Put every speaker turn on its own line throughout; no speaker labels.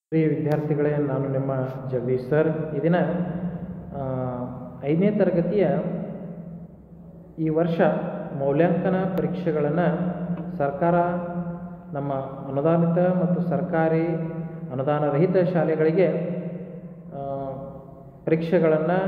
ಪ್ರಿಯ ವಿದ್ಯಾರ್ಥಿಗಳೇ ನಾನು ನಿಮ್ಮ ಜಗದೀಶ್ ಸರ್ ಈ ದಿನ ಆ, ಐದನೇ ತರಗತಿಯ ಈ ವರ್ಷ ಮೌಲ್ಯಾಂಕನ ಪರೀಕ್ಷೆಗಳನ್ನು ಸರ್ಕಾರ ನಮ್ಮ ಅನುದಾನಿತ ಮತ್ತು ಸರ್ಕಾರಿ ಅನುದಾನ ರಹಿತ ಶಾಲೆಗಳಿಗೆ ಆ, ಪರೀಕ್ಷೆಗಳನ್ನು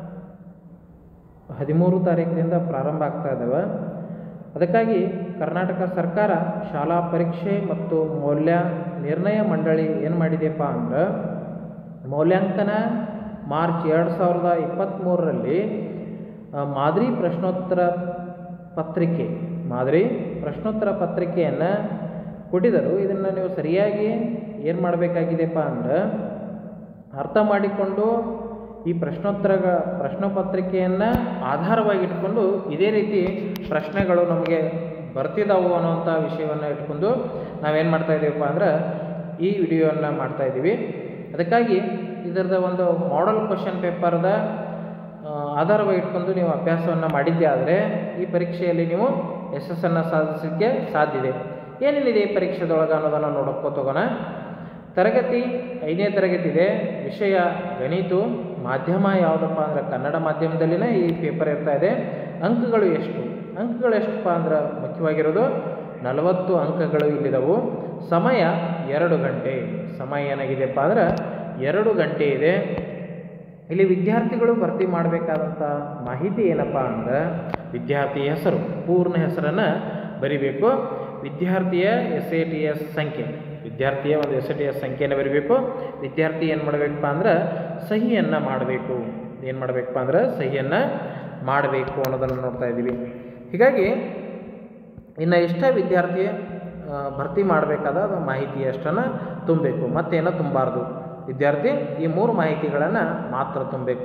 ಹದಿಮೂರು ತಾರೀಕಿನಿಂದ ಪ್ರಾರಂಭ ಆಗ್ತಾ ಇದ್ದಾವೆ ಅದಕ್ಕಾಗಿ ಕರ್ನಾಟಕ ಸರ್ಕಾರ ಶಾಲಾ ಪರೀಕ್ಷೆ ಮತ್ತು ಮೌಲ್ಯ ನಿರ್ಣಯ ಮಂಡಳಿ ಏನು ಮಾಡಿದೆಯಪ್ಪ ಅಂದ್ರೆ ಮೌಲ್ಯಾಂಕನ ಮಾರ್ಚ್ ಎರಡು ಸಾವಿರದ ಇಪ್ಪತ್ತ್ಮೂರರಲ್ಲಿ ಮಾದರಿ ಪ್ರಶ್ನೋತ್ತರ ಪತ್ರಿಕೆ ಮಾದರಿ ಪ್ರಶ್ನೋತ್ತರ ಪತ್ರಿಕೆಯನ್ನು ಕೊಟ್ಟಿದ್ದರು ಇದನ್ನು ನೀವು ಸರಿಯಾಗಿ ಏನು ಮಾಡಬೇಕಾಗಿದೆಯಪ್ಪ ಅಂದ್ರೆ ಅರ್ಥ ಮಾಡಿಕೊಂಡು ಈ ಪ್ರಶ್ನೋತ್ತರ ಪ್ರಶ್ನೆ ಪತ್ರಿಕೆಯನ್ನು ಆಧಾರವಾಗಿಟ್ಕೊಂಡು ಇದೇ ರೀತಿ ಪ್ರಶ್ನೆಗಳು ನಮಗೆ ಬರ್ತಿದ್ದಾವು ಅನ್ನೋಂಥ ವಿಷಯವನ್ನು ಇಟ್ಕೊಂಡು ನಾವೇನು ಮಾಡ್ತಾ ಇದ್ದೀವಪ್ಪ ಅಂದ್ರೆ ಈ ವಿಡಿಯೋವನ್ನು ಮಾಡ್ತಾ ಇದ್ದೀವಿ ಅದಕ್ಕಾಗಿ ಇದರದ ಒಂದು ಮಾಡಲ್ ಕ್ವಶನ್ ಪೇಪರ್ದ ಆಧಾರವಾಗಿ ಇಟ್ಕೊಂಡು ನೀವು ಅಭ್ಯಾಸವನ್ನು ಮಾಡಿದ್ದೇ ಆದರೆ ಈ ಪರೀಕ್ಷೆಯಲ್ಲಿ ನೀವು ಯಶಸ್ಸನ್ನು ಸಾಧಿಸಲಿಕ್ಕೆ ಸಾಧ್ಯ ಇದೆ ಏನೇನಿದೆ ಈ ಪರೀಕ್ಷೆದೊಳಗೆ ಅನ್ನೋದನ್ನು ನೋಡೋಕೆ ಹೋಗೋಣ ತರಗತಿ ಐದನೇ ತರಗತಿ ಇದೆ ವಿಷಯ ಗಣಿತು ಮಾಧ್ಯಮ ಯಾವುದಪ್ಪ ಅಂದ್ರೆ ಕನ್ನಡ ಮಾಧ್ಯಮದಲ್ಲಿನೇ ಈ ಪೇಪರ್ ಇರ್ತಾ ಇದೆ ಅಂಕಗಳು ಎಷ್ಟು ಅಂಕಗಳು ಎಷ್ಟಪ್ಪ ಅಂದ್ರೆ ಮುಖ್ಯವಾಗಿರೋದು ನಲವತ್ತು ಅಂಕಗಳು ಇಲ್ಲಿದವು ಸಮಯ ಎರಡು ಗಂಟೆ ಸಮಯ ಏನಾಗಿದೆಯಪ್ಪ ಅಂದ್ರೆ ಎರಡು ಗಂಟೆ ಇದೆ ಇಲ್ಲಿ ವಿದ್ಯಾರ್ಥಿಗಳು ಭರ್ತಿ ಮಾಡಬೇಕಾದಂಥ ಮಾಹಿತಿ ಏನಪ್ಪ ಅಂದ್ರೆ ವಿದ್ಯಾರ್ಥಿ ಹೆಸರು ಪೂರ್ಣ ಹೆಸರನ್ನು ಬರಿಬೇಕು ವಿದ್ಯಾರ್ಥಿಯ ಎಸ್ ಎ ಟಿ ಎಸ್ ಸಂಖ್ಯೆ ವಿದ್ಯಾರ್ಥಿಯ ಒಂದು ಎಸ್ ಎ ಟಿ ಎಸ್ ಸಂಖ್ಯೆಯನ್ನು ಬರಿಬೇಕು ವಿದ್ಯಾರ್ಥಿ ಏನು ಮಾಡಬೇಕಪ್ಪ ಅಂದ್ರೆ ಸಹಿಯನ್ನು ಮಾಡಬೇಕು ಏನು ಮಾಡಬೇಕಪ್ಪ ಅಂದ್ರೆ ಸಹಿಯನ್ನು ಮಾಡಬೇಕು ಅನ್ನೋದನ್ನು ನೋಡ್ತಾ ಇದ್ದೀವಿ ಹೀಗಾಗಿ ಇನ್ನು ಇಷ್ಟ ವಿದ್ಯಾರ್ಥಿ ಆ, ಭರ್ತಿ ಮಾಡಬೇಕಾದ ಮಾಹಿತಿ ಅಷ್ಟನ್ನು ತುಂಬಬೇಕು ಮತ್ತೇನೋ ತುಂಬಾರ್ದು ವಿದ್ಯಾರ್ಥಿ ಈ ಮೂರು ಮಾಹಿತಿಗಳನ್ನು ಮಾತ್ರ ತುಂಬಬೇಕು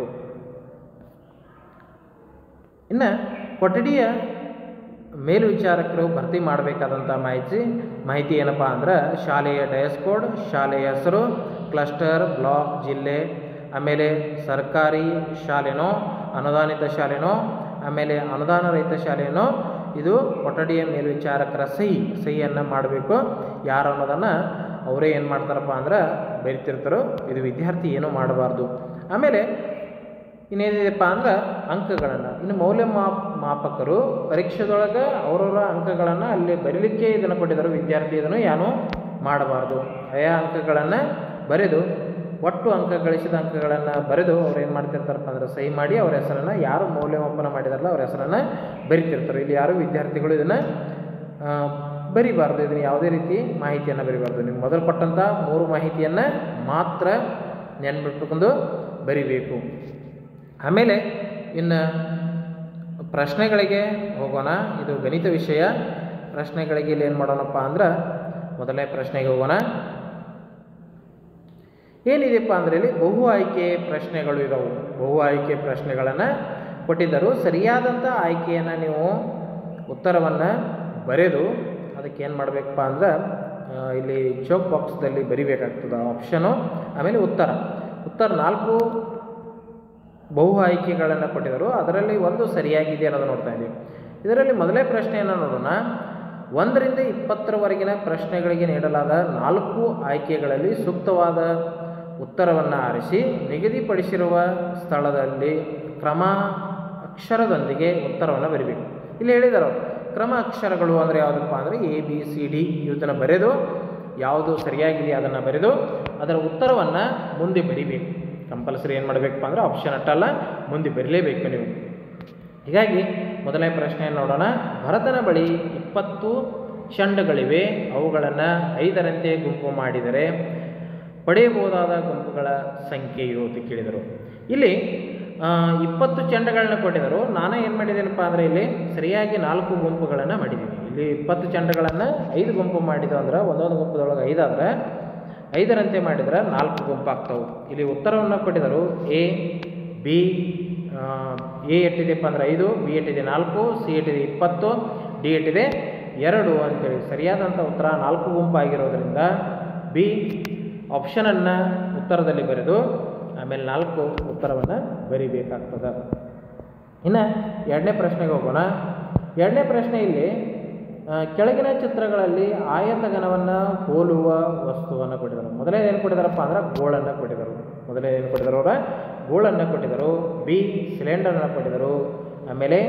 ಇನ್ನು ಕೊಠಡಿಯ ಮೇಲ್ವಿಚಾರಕರು ಭರ್ತಿ ಮಾಡಬೇಕಾದಂಥ ಮಾಹಿತಿ ಮಾಹಿತಿ ಏನಪ್ಪ ಅಂದ್ರೆ ಶಾಲೆಯ ಡಯಸ್ ಕೋಡ್ ಶಾಲೆಯ ಹೆಸರು ಕ್ಲಸ್ಟರ್ ಬ್ಲಾಕ್ ಜಿಲ್ಲೆ ಆಮೇಲೆ ಸರ್ಕಾರಿ ಶಾಲೆನೋ ಅನುದಾನಿತ ಶಾಲೆನೋ ಆಮೇಲೆ ಅನುದಾನ ರಹಿತ ಶಾಲೆನೋ ಇದು ಕೊಠಡಿಯ ಮೇಲ್ವಿಚಾರಕರ ಸಹಿ ಸಹಿಯನ್ನು ಮಾಡಬೇಕು ಯಾರು ಅನ್ನೋದನ್ನು ಅವರೇ ಏನು ಮಾಡ್ತಾರಪ್ಪ ಅಂದ್ರೆ ಬರಿತಿರ್ತಾರೋ ಇದು ವಿದ್ಯಾರ್ಥಿ ಏನೂ ಮಾಡಬಾರ್ದು ಆಮೇಲೆ ಇನ್ನೇನಿದೆಪ್ಪ ಅಂದ್ರೆ ಅಂಕಗಳನ್ನು ಇನ್ನು ಮೌಲ್ಯ ಮಾಪ್ ಮಾಪಕರು ಪರೀಕ್ಷೆದೊಳಗೆ ಅವರವರ ಅಂಕಗಳನ್ನು ಅಲ್ಲಿ ಬರೀಲಿಕ್ಕೆ ಇದನ್ನು ಕೊಟ್ಟಿದ್ದರು ವಿದ್ಯಾರ್ಥಿ ಇದನ್ನು ಏನೂ ಮಾಡಬಾರ್ದು ಆಯಾ ಅಂಕಗಳನ್ನು ಬರೆದು ಒಟ್ಟು ಅಂಕ ಗಳಿಸಿದ ಅಂಕಗಳನ್ನು ಬರೆದು ಅವ್ರು ಏನು ಮಾಡ್ತಿರ್ತಾರಪ್ಪ ಅಂದ್ರೆ ಸಹಿ ಮಾಡಿ ಅವ್ರ ಹೆಸರನ್ನು ಯಾರು ಮೌಲ್ಯಮಾಪನ ಮಾಡಿದಾರಲ್ಲ ಅವ್ರ ಹೆಸರನ್ನು ಬರಿತಿರ್ತಾರೆ ಇಲ್ಲಿ ಯಾರು ವಿದ್ಯಾರ್ಥಿಗಳು ಇದನ್ನು ಆ, ಬರಿಬಾರ್ದು ಇದನ್ನು ಯಾವುದೇ ರೀತಿ ಮಾಹಿತಿಯನ್ನು ಬರಿಬಾರ್ದು ನೀವು ಮೊದಲು ಕೊಟ್ಟಂಥ ಮೂರು ಮಾಹಿತಿಯನ್ನು ಮಾತ್ರ ನೆನ್ಬಿಟ್ಕೊಂಡು ಬರಿಬೇಕು ಆಮೇಲೆ ಇನ್ನು ಪ್ರಶ್ನೆಗಳಿಗೆ ಹೋಗೋಣ ಇದು ಗಣಿತ ವಿಷಯ ಪ್ರಶ್ನೆಗಳಿಗೆ ಇಲ್ಲಿ ಏನು ಮಾಡೋಣಪ್ಪ ಅಂದ್ರೆ ಮೊದಲನೇ ಪ್ರಶ್ನೆಗೆ ಹೋಗೋಣ ಏನಿದೆಪ್ಪ ಅಂದರೆ ಇಲ್ಲಿ ಬಹು ಆಯ್ಕೆ ಪ್ರಶ್ನೆಗಳು ಇದಾವೆ ಬಹು ಆಯ್ಕೆ ಪ್ರಶ್ನೆಗಳನ್ನು ಕೊಟ್ಟಿದ್ದರು ಸರಿಯಾದಂಥ ಆಯ್ಕೆಯನ್ನು ನೀವು ಉತ್ತರವನ್ನು ಬರೆದು ಅದಕ್ಕೆ ಏನು ಮಾಡಬೇಕಪ್ಪ ಅಂದ್ರೆ ಆ, ಇಲ್ಲಿ ಚೋಕ್ ಬಾಕ್ಸ್ದಲ್ಲಿ ಬರಿಬೇಕಾಗ್ತದೆ ಆಪ್ಷನು ಆಮೇಲೆ ಉತ್ತರ ಉತ್ತರ ನಾಲ್ಕು ಬಹು ಆಯ್ಕೆಗಳನ್ನು ಕೊಟ್ಟಿದ್ದರು ಅದರಲ್ಲಿ ಒಂದು ಸರಿಯಾಗಿದೆ ಅನ್ನೋದು ನೋಡ್ತಾ ಇದ್ದೀವಿ ಇದರಲ್ಲಿ ಮೊದಲೇ ಪ್ರಶ್ನೆಯನ್ನು ನೋಡೋಣ ಒಂದರಿಂದ ಇಪ್ಪತ್ತರವರೆಗಿನ ಪ್ರಶ್ನೆಗಳಿಗೆ ನೀಡಲಾದ ನಾಲ್ಕು ಆಯ್ಕೆಗಳಲ್ಲಿ ಸೂಕ್ತವಾದ ಉತ್ತರವನ್ನು ಆರಿಸಿ ನಿಗದಿಪಡಿಸಿರುವ ಸ್ಥಳದಲ್ಲಿ ಕ್ರಮ ಅಕ್ಷರದೊಂದಿಗೆ ಉತ್ತರವನ್ನು ಬರಿಬೇಕು ಇಲ್ಲಿ ಹೇಳಿದಾರೆ ಅವ್ರು, ಕ್ರಮ ಅಕ್ಷರಗಳು ಅಂದರೆ ಯಾವುದಪ್ಪ ಅಂದರೆ ಎ ಬಿ ಸಿ ಡಿ ಇವತ್ತನ್ನು ಬರೆದು ಯಾವುದು ಸರಿಯಾಗಿದೆ ಅದನ್ನು ಬರೆದು ಅದರ ಉತ್ತರವನ್ನು ಮುಂದೆ ಬರಿಬೇಕು ಕಂಪಲ್ಸರಿ ಏನು ಮಾಡಬೇಕಪ್ಪ ಅಂದರೆ ಆಪ್ಷನ್ ಅಟ್ಟಲ್ಲ ಮುಂದೆ ಬರೀಲೇಬೇಕು ನೀವು ಹೀಗಾಗಿ ಮೊದಲನೇ ಪ್ರಶ್ನೆಯನ್ನು ನೋಡೋಣ ಭರತನ ಬಳಿ ಇಪ್ಪತ್ತು ಚಂಡಗಳಿವೆ ಅವುಗಳನ್ನು ಐದರಂತೆ ಗುಂಪು ಮಾಡಿದರೆ ಪಡೆಯಬಹುದಾದ ಗುಂಪುಗಳ ಸಂಖ್ಯೆಯು ಅಂತ ಕೇಳಿದರು ಇಲ್ಲಿ ಆ, ಇಪ್ಪತ್ತು ಚೆಂಡಗಳನ್ನ ಕೊಟ್ಟಿದ್ದರು ನಾನು ಏನು ಮಾಡಿದ್ದೇನಪ್ಪ ಅಂದರೆ ಇಲ್ಲಿ ಸರಿಯಾಗಿ ನಾಲ್ಕು ಗುಂಪುಗಳನ್ನು ಮಾಡಿದ್ದೀನಿ ಇಲ್ಲಿ ಇಪ್ಪತ್ತು ಚೆಂಡಗಳನ್ನು ಐದು ಗುಂಪು ಮಾಡಿದ್ದು ಅಂದ್ರೆ ಒಂದೊಂದು ಗುಂಪದೊಳಗೆ ಐದಾದ್ರೆ ಐದರಂತೆ ಮಾಡಿದ್ರೆ ನಾಲ್ಕು ಗುಂಪು ಆಗ್ತವೆ ಇಲ್ಲಿ ಉತ್ತರವನ್ನು ಕೊಟ್ಟಿದ್ದರು ಎ ಬಿ ಎ ಎಟ್ಟಿದೆಪ್ಪ ಅಂದ್ರೆ ಐದು ಬಿ ಎಟ್ಟಿದೆ ನಾಲ್ಕು ಸಿ ಎಟ್ಟಿದೆ ಇಪ್ಪತ್ತು ಡಿ ಎಟ್ಟಿದೆ ಎರಡು ಅಂತೇಳಿ ಸರಿಯಾದಂಥ ಉತ್ತರ ನಾಲ್ಕು ಗುಂಪು ಆಗಿರೋದ್ರಿಂದ ಬಿ ಆಪ್ಷನನ್ನು ಉತ್ತರದಲ್ಲಿ ಬರೆದು ಆಮೇಲೆ ನಾಲ್ಕು ಉತ್ತರವನ್ನು ಬರಿಬೇಕಾಗ್ತದೆ ಇನ್ನು ಎರಡನೇ ಪ್ರಶ್ನೆಗೆ ಹೋಗೋಣ ಎರಡನೇ ಪ್ರಶ್ನೆ ಇಲ್ಲಿ ಆ, ಕೆಳಗಿನ ಚಿತ್ರಗಳಲ್ಲಿ ಆಯತಘನವನ್ನು ಹೋಲುವ ವಸ್ತುವನ್ನು ಕೊಟ್ಟಿದ್ದಾರೆ ಮೊದಲೇ ಏನು ಕೊಟ್ಟಿದ್ದಾರಪ್ಪ ಅಂದ್ರೆ ಗೋಳನ್ನು ಕೊಟ್ಟಿದ್ದರು ಮೊದಲೇ ಏನು ಕೊಟ್ಟಿದ್ದಾರೆ ಅವರ ಗೋಳನ್ನು ಕೊಟ್ಟಿದ್ದರು ಬಿ ಸಿಲಿಂಡರನ್ನು ಕೊಟ್ಟಿದ್ದರು ಆಮೇಲೆ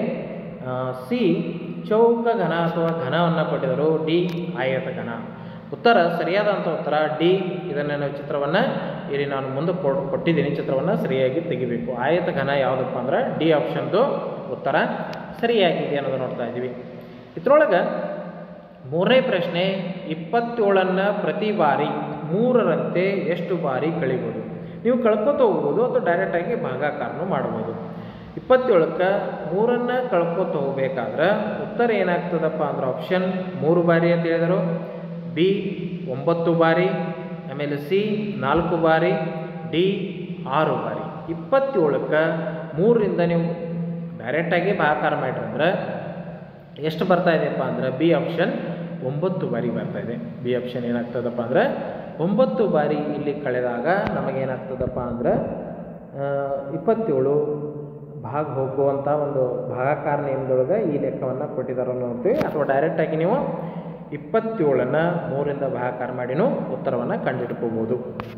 ಸಿ ಚೌಕ ಘನ ಅಥವಾ ಘನವನ್ನು ಕೊಟ್ಟಿದ್ದರು ಡಿ ಆಯತ ಘನ ಉತ್ತರ ಸರಿಯಾದಂಥ ಉತ್ತರ ಡಿ ಇದನ್ನು ನಾವು ಚಿತ್ರವನ್ನು ಇಲ್ಲಿ ನಾನು ಮುಂದೆ ಕೊಡ್ ಕೊಟ್ಟಿದ್ದೀನಿ ಚಿತ್ರವನ್ನು ಸರಿಯಾಗಿ ತೆಗಿಬೇಕು ಆಯತ ಘನ ಯಾವುದಪ್ಪ ಅಂದ್ರೆ ಡಿ ಆಪ್ಷನ್ದು ಉತ್ತರ ಸರಿಯಾಗಿದೆ ಅನ್ನೋದು ನೋಡ್ತಾ ಇದ್ದೀವಿ ಇದರೊಳಗೆ ಮೂರನೇ ಪ್ರಶ್ನೆ ಇಪ್ಪತ್ತೇಳನ್ನು ಪ್ರತಿ ಬಾರಿ ಮೂರರಂತೆ ಎಷ್ಟು ಬಾರಿ ಕಳಿಬೋದು ನೀವು ಕಳ್ಕೊತ ಹೋಗ್ಬೋದು ಅಥವಾ ಡೈರೆಕ್ಟಾಗಿ ಭಾಗಾಕಾರನು ಮಾಡ್ಬೋದು ಇಪ್ಪತ್ತೇಳಕ್ಕೆ ಮೂರನ್ನು ಕಳ್ಕೊತ ಹೋಗ್ಬೇಕಾದ್ರೆ ಉತ್ತರ ಏನಾಗ್ತದಪ್ಪ ಅಂದ್ರೆ ಆಪ್ಷನ್ ಮೂರು ಬಾರಿ ಅಂತ ಹೇಳಿದರು ಬಿ ಒಂಬತ್ತು ಬಾರಿ ಆಮೇಲೆ ಸಿ ನಾಲ್ಕು ಬಾರಿ ಡಿ ಆರು ಬಾರಿ ಇಪ್ಪತ್ತೇಳಕ್ಕೆ ಮೂರರಿಂದ ನೀವು ಡೈರೆಕ್ಟಾಗಿ ಭಾಗಾಕಾರ ಮಾಡಿರಂದ್ರೆ ಎಷ್ಟು ಬರ್ತಾ ಇದೆಯಪ್ಪ ಅಂದ್ರೆ ಬಿ ಆಪ್ಷನ್ ಒಂಬತ್ತು ಬಾರಿ ಬರ್ತಾ ಇದೆ ಬಿ ಆಪ್ಷನ್ ಏನಾಗ್ತದಪ್ಪ ಅಂದ್ರೆ ಒಂಬತ್ತು ಬಾರಿ ಇಲ್ಲಿ ಕಳೆದಾಗ ನಮಗೇನಾಗ್ತದಪ್ಪ ಅಂದ್ರೆ ಆ, ಇಪ್ಪತ್ತೇಳು ಭಾಗ ಹೋಗುವಂಥ ಒಂದು ಭಾಗಾಕಾರ ನಿಯಮದೊಳಗೆ ಈ ಲೆಕ್ಕವನ್ನು ಕೊಟ್ಟಿದ್ದಾರೆ ನೋಡ್ತೀವಿ ಅಥವಾ ಡೈರೆಕ್ಟಾಗಿ ನೀವು ಇಪ್ಪತ್ತೇಳನ್ನು ಮೂರಿಂದ ಭಾಗಾಕಾರ ಮಾಡಿನೂ ಉತ್ತರವನ್ನು ಕಂಡುಹಿಡ್ಕೋಬೋದು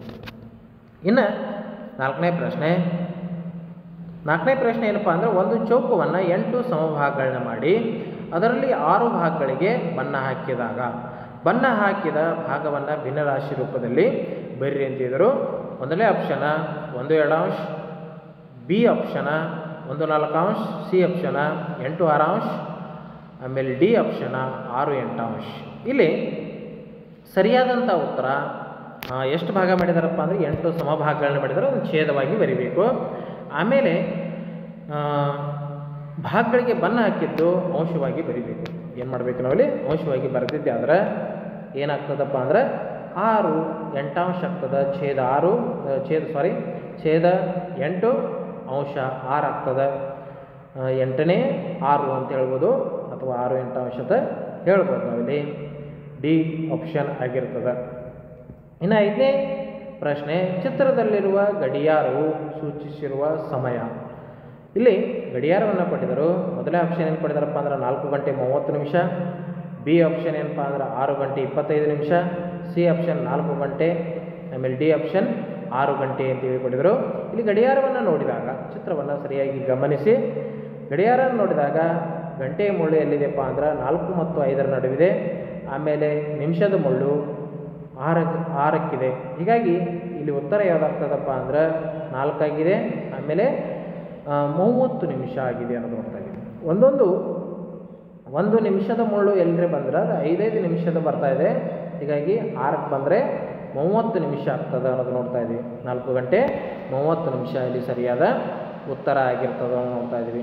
ಇನ್ನು ನಾಲ್ಕನೇ ಪ್ರಶ್ನೆ ನಾಲ್ಕನೇ ಪ್ರಶ್ನೆ ಏನಪ್ಪ ಅಂದರೆ ಒಂದು ಚೌಕವನ್ನು ಎಂಟು ಸಮಭಾಗಗಳನ್ನ ಮಾಡಿ ಅದರಲ್ಲಿ ಆರು ಭಾಗಗಳಿಗೆ ಬಣ್ಣ ಹಾಕಿದಾಗ ಬಣ್ಣ ಹಾಕಿದ ಭಾಗವನ್ನು ಭಿನ್ನರಾಶಿ ರೂಪದಲ್ಲಿ ಬರ್ರಿ ಅಂತಿದ್ರು ಒಂದನೇ ಆಪ್ಷನ ಒಂದು ಎರಡಾಂಶ ಬಿ ಆಪ್ಷನ ಒಂದು ನಾಲ್ಕಾಂಶ ಸಿ ಆಪ್ಷನ ಎಂಟು ಆರಾಂಶ ಆಮೇಲೆ ಡಿ ಆಪ್ಷನ ಆರು ಎಂಟಾಂಶ ಇಲ್ಲಿ ಸರಿಯಾದಂಥ ಉತ್ತರ ಆ, ಎಷ್ಟು ಭಾಗ ಮಾಡಿದಾರಪ್ಪ ಅಂದರೆ ಎಂಟು ಸಮಭಾಗಗಳನ್ನ ಮಾಡಿದ್ದಾರೆ ಅದನ್ನು ಛೇದವಾಗಿ ಬರಿಬೇಕು ಆಮೇಲೆ ಆ, ಭಾಗಗಳಿಗೆ ಬಣ್ಣ ಹಾಕಿದ್ದು ಅಂಶವಾಗಿ ಬರಿಬೇಕು ಏನು ಮಾಡಬೇಕು ನಾವಲ್ಲಿ ಅಂಶವಾಗಿ ಬರೆದಿದ್ದೆ ಆದರೆ ಏನಾಗ್ತದಪ್ಪ ಅಂದ್ರೆ ಆರು ಎಂಟಾಂಶ ಆಗ್ತದೆ ಛೇದ ಆರು ಆ, ಛೇದ ಸಾರಿ ಛೇದ ಎಂಟು ಅಂಶ ಆರು ಆಗ್ತದೆ ಆ, ಎಂಟನೇ ಆರು ಅಂತ ಹೇಳ್ಬೋದು ಅಥವಾ ಆರು ಎಂಟಾಂಶದ ಹೇಳ್ಬೋದು ನಾವಿಲ್ಲಿ ಡಿ ಆಪ್ಷನ್ ಆಗಿರ್ತದೆ ಇನ್ನು ಐದನೇ ಪ್ರಶ್ನೆ ಚಿತ್ರದಲ್ಲಿರುವ ಗಡಿಯಾರವು ಸೂಚಿಸಿರುವ ಸಮಯ ಇಲ್ಲಿ ಗಡಿಯಾರವನ್ನು ಕೊಟ್ಟಿದ್ದರು ಮೊದಲನೇ ಆಪ್ಷನ್ ಏನು ಕೊಟ್ಟಿದ್ದಾರಪ್ಪ ಅಂದ್ರೆ ನಾಲ್ಕು ಗಂಟೆ ಮೂವತ್ತು ನಿಮಿಷ ಬಿ ಆಪ್ಷನ್ ಏನಪ್ಪ ಅಂದ್ರೆ ಆರು ಗಂಟೆ ಇಪ್ಪತ್ತೈದು ನಿಮಿಷ ಸಿ ಆಪ್ಷನ್ ನಾಲ್ಕು ಗಂಟೆ ಆಮೇಲೆ ಡಿ ಆಪ್ಷನ್ ಆರು ಗಂಟೆ ಅಂತೇಳಿ ಕೊಟ್ಟಿದ್ದರು ಇಲ್ಲಿ ಗಡಿಯಾರವನ್ನು ನೋಡಿದಾಗ ಚಿತ್ರವನ್ನು ಸರಿಯಾಗಿ ಗಮನಿಸಿ ಗಡಿಯಾರ ನೋಡಿದಾಗ ಗಂಟೆ ಮುಳ್ಳು ಎಲ್ಲಿದೆಪ್ಪ ಅಂದ್ರೆ ನಾಲ್ಕು ಮತ್ತು ಐದರ ನಡುವಿದೆ ಆಮೇಲೆ ನಿಮಿಷದ ಮುಳ್ಳು ಆರ ಆರಕ್ಕಿದೆ ಹೀಗಾಗಿ ಇಲ್ಲಿ ಉತ್ತರ ಯಾವುದಾಗ್ತದಪ್ಪ ಅಂದ್ರೆ ನಾಲ್ಕಾಗಿದೆ ಆಮೇಲೆ ಆ, ಮೂವತ್ತು ನಿಮಿಷ ಆಗಿದೆ ಅನ್ನೋದು ನೋಡ್ತಾ ಇದ್ದೀವಿ ಒಂದೊಂದು ಒಂದು ನಿಮಿಷದ ಮುಳ್ಳು ಎಲ್ಲರೇ ಬಂದ್ರೆ ಅದು ಐದೈದು ನಿಮಿಷದ ಬರ್ತಾ ಇದೆ ಹೀಗಾಗಿ ಆರಕ್ಕೆ ಬಂದರೆ ಮೂವತ್ತು ನಿಮಿಷ ಆಗ್ತದೆ ಅನ್ನೋದು ನೋಡ್ತಾ ಇದ್ದೀವಿ ನಾಲ್ಕು ಗಂಟೆ ಮೂವತ್ತು ನಿಮಿಷ ಇಲ್ಲಿ ಸರಿಯಾದ ಉತ್ತರ ಆಗಿರ್ತದೆ ಅನ್ನೋದು ನೋಡ್ತಾ ಇದ್ದೀವಿ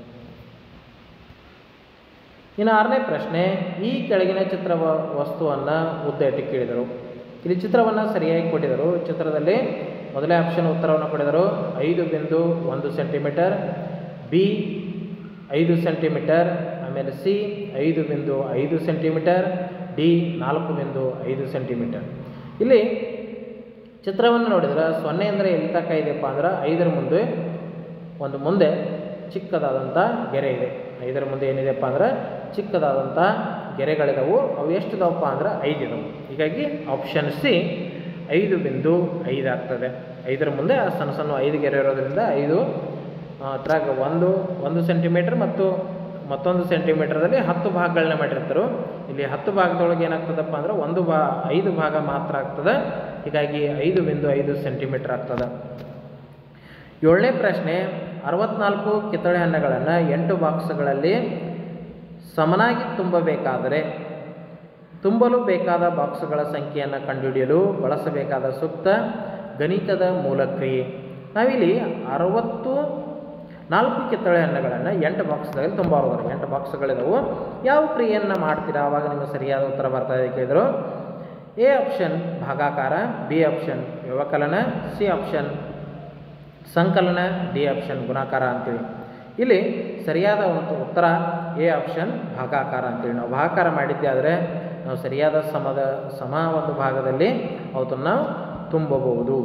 ಇನ್ನು ಆರನೇ ಪ್ರಶ್ನೆ ಈ ಕೆಳಗಿನ ಚಿತ್ರ ವ- ವಸ್ತುವನ್ನು ಉದ್ದ ಇಟ್ಟು ಕೇಳಿದರು ಇಲ್ಲಿ ಚಿತ್ರವನ್ನು ಸರಿಯಾಗಿ ಕೊಟ್ಟಿದ್ದರು ಚಿತ್ರದಲ್ಲಿ ಮೊದಲೇ ಆಪ್ಷನ್ ಉತ್ತರವನ್ನು ಕೊಟ್ಟಿದ್ದರು ಐದು ಬಿಂದು ಒಂದು ಸೆಂಟಿಮೀಟರ್ ಬಿ ಐದು ಸೆಂಟಿಮೀಟರ್ ಆಮೇಲೆ ಸಿ ಐದು ಬಿಂದು ಐದು ಸೆಂಟಿಮೀಟರ್ ಡಿ ನಾಲ್ಕು ಬಿಂದು ಐದು ಸೆಂಟಿಮೀಟರ್ ಇಲ್ಲಿ ಚಿತ್ರವನ್ನು ನೋಡಿದ್ರೆ ಸೊನ್ನೆ ಅಂದರೆ ಎಲ್ಲಿ ತನಕ ಇದೆಯಪ್ಪ ಅಂದ್ರೆ ಐದರ ಮುಂದೆ ಒಂದು ಮುಂದೆ ಚಿಕ್ಕದಾದಂಥ ಗೆರೆ ಇದೆ ಐದರ ಮುಂದೆ ಏನಿದೆಪ್ಪ ಅಂದ್ರೆ ಚಿಕ್ಕದಾದಂಥ ಗೆರೆಗಳಿದಾವು ಅವು ಎಷ್ಟಿದಾವಪ್ಪ ಅಂದ್ರೆ ಐದು ಇದಾವೆ ಹೀಗಾಗಿ ಆಪ್ಷನ್ ಸಿ ಐದು ಬಿಂದು ಐದು ಆಗ್ತದೆ ಐದರ ಮುಂದೆ ಆ ಸಣ್ಣ ಸಣ್ಣ ಐದು ಗೆರೆ ಇರೋದ್ರಿಂದ ಐದು ಅದ್ರಾಗ ಒಂದು ಒಂದು ಸೆಂಟಿಮೀಟ್ರ್ ಮತ್ತು ಮತ್ತೊಂದು ಸೆಂಟಿಮೀಟ್ರದಲ್ಲಿ ಹತ್ತು ಭಾಗಗಳನ್ನ ಮಾಡಿರ್ತಾರೆ ಇಲ್ಲಿ ಹತ್ತು ಭಾಗದೊಳಗೆ ಏನಾಗ್ತದಪ್ಪ ಅಂದ್ರೆ ಒಂದು ಭಾ ಐದು ಭಾಗ ಮಾತ್ರ ಆಗ್ತದೆ ಹೀಗಾಗಿ ಐದು ಬಿಂದು ಐದು ಸೆಂಟಿಮೀಟ್ರ್ ಆಗ್ತದೆ ಏಳನೇ ಪ್ರಶ್ನೆ ಅರವತ್ನಾಲ್ಕು ಕಿತ್ತಳೆ ಹಣ್ಣುಗಳನ್ನು ಎಂಟು ಬಾಕ್ಸ್ಗಳಲ್ಲಿ ಸಮನಾಗಿ ತುಂಬಬೇಕಾದರೆ ತುಂಬಲು ಬೇಕಾದ ಬಾಕ್ಸ್ಗಳ ಸಂಖ್ಯೆಯನ್ನು ಕಂಡುಹಿಡಿಯಲು ಬಳಸಬೇಕಾದ ಸೂಕ್ತ ಗಣಿತದ ಮೂಲಕ್ರಿಯೆ ನಾವಿಲ್ಲಿ ಅರವತ್ತು ನಾಲ್ಕು ಕಿತ್ತಳೆ ಹಣ್ಣುಗಳನ್ನು ಎಂಟು ಬಾಕ್ಸ್ಗಳಲ್ಲಿ ತುಂಬ ಹೋಗೋರು ಎಂಟು ಬಾಕ್ಸ್ಗಳಿದಾವು ಯಾವ ಕ್ರಿಯೆಯನ್ನು ಮಾಡ್ತೀರಾ ಆವಾಗ ನಿಮಗೆ ಸರಿಯಾದ ಉತ್ತರ ಬರ್ತಾ ಇದೆ ಕೇಳಿದರು ಎ ಆಪ್ಷನ್ ಭಾಗಾಕಾರ ಬಿ ಆಪ್ಷನ್ ವ್ಯವಕಲನ ಸಿ ಆಪ್ಷನ್ ಸಂಕಲನ ಡಿ ಆಪ್ಷನ್ ಗುಣಾಕಾರ ಅಂತೇಳಿ ಇಲ್ಲಿ ಸರಿಯಾದ ಒಂದು ಉತ್ತರ ಎ ಆಪ್ಷನ್ ಭಾಗಾಕಾರ ಅಂತೇಳಿ ನಾವು ಭಾಗಾಕಾರ ಮಾಡಿದ್ದೆ ಆದರೆ ನಾವು ಸರಿಯಾದ ಸಮದ ಸಮ ಒಂದು ಭಾಗದಲ್ಲಿ ಅವತ್ತನ್ನು ನಾವು ತುಂಬಬಹುದು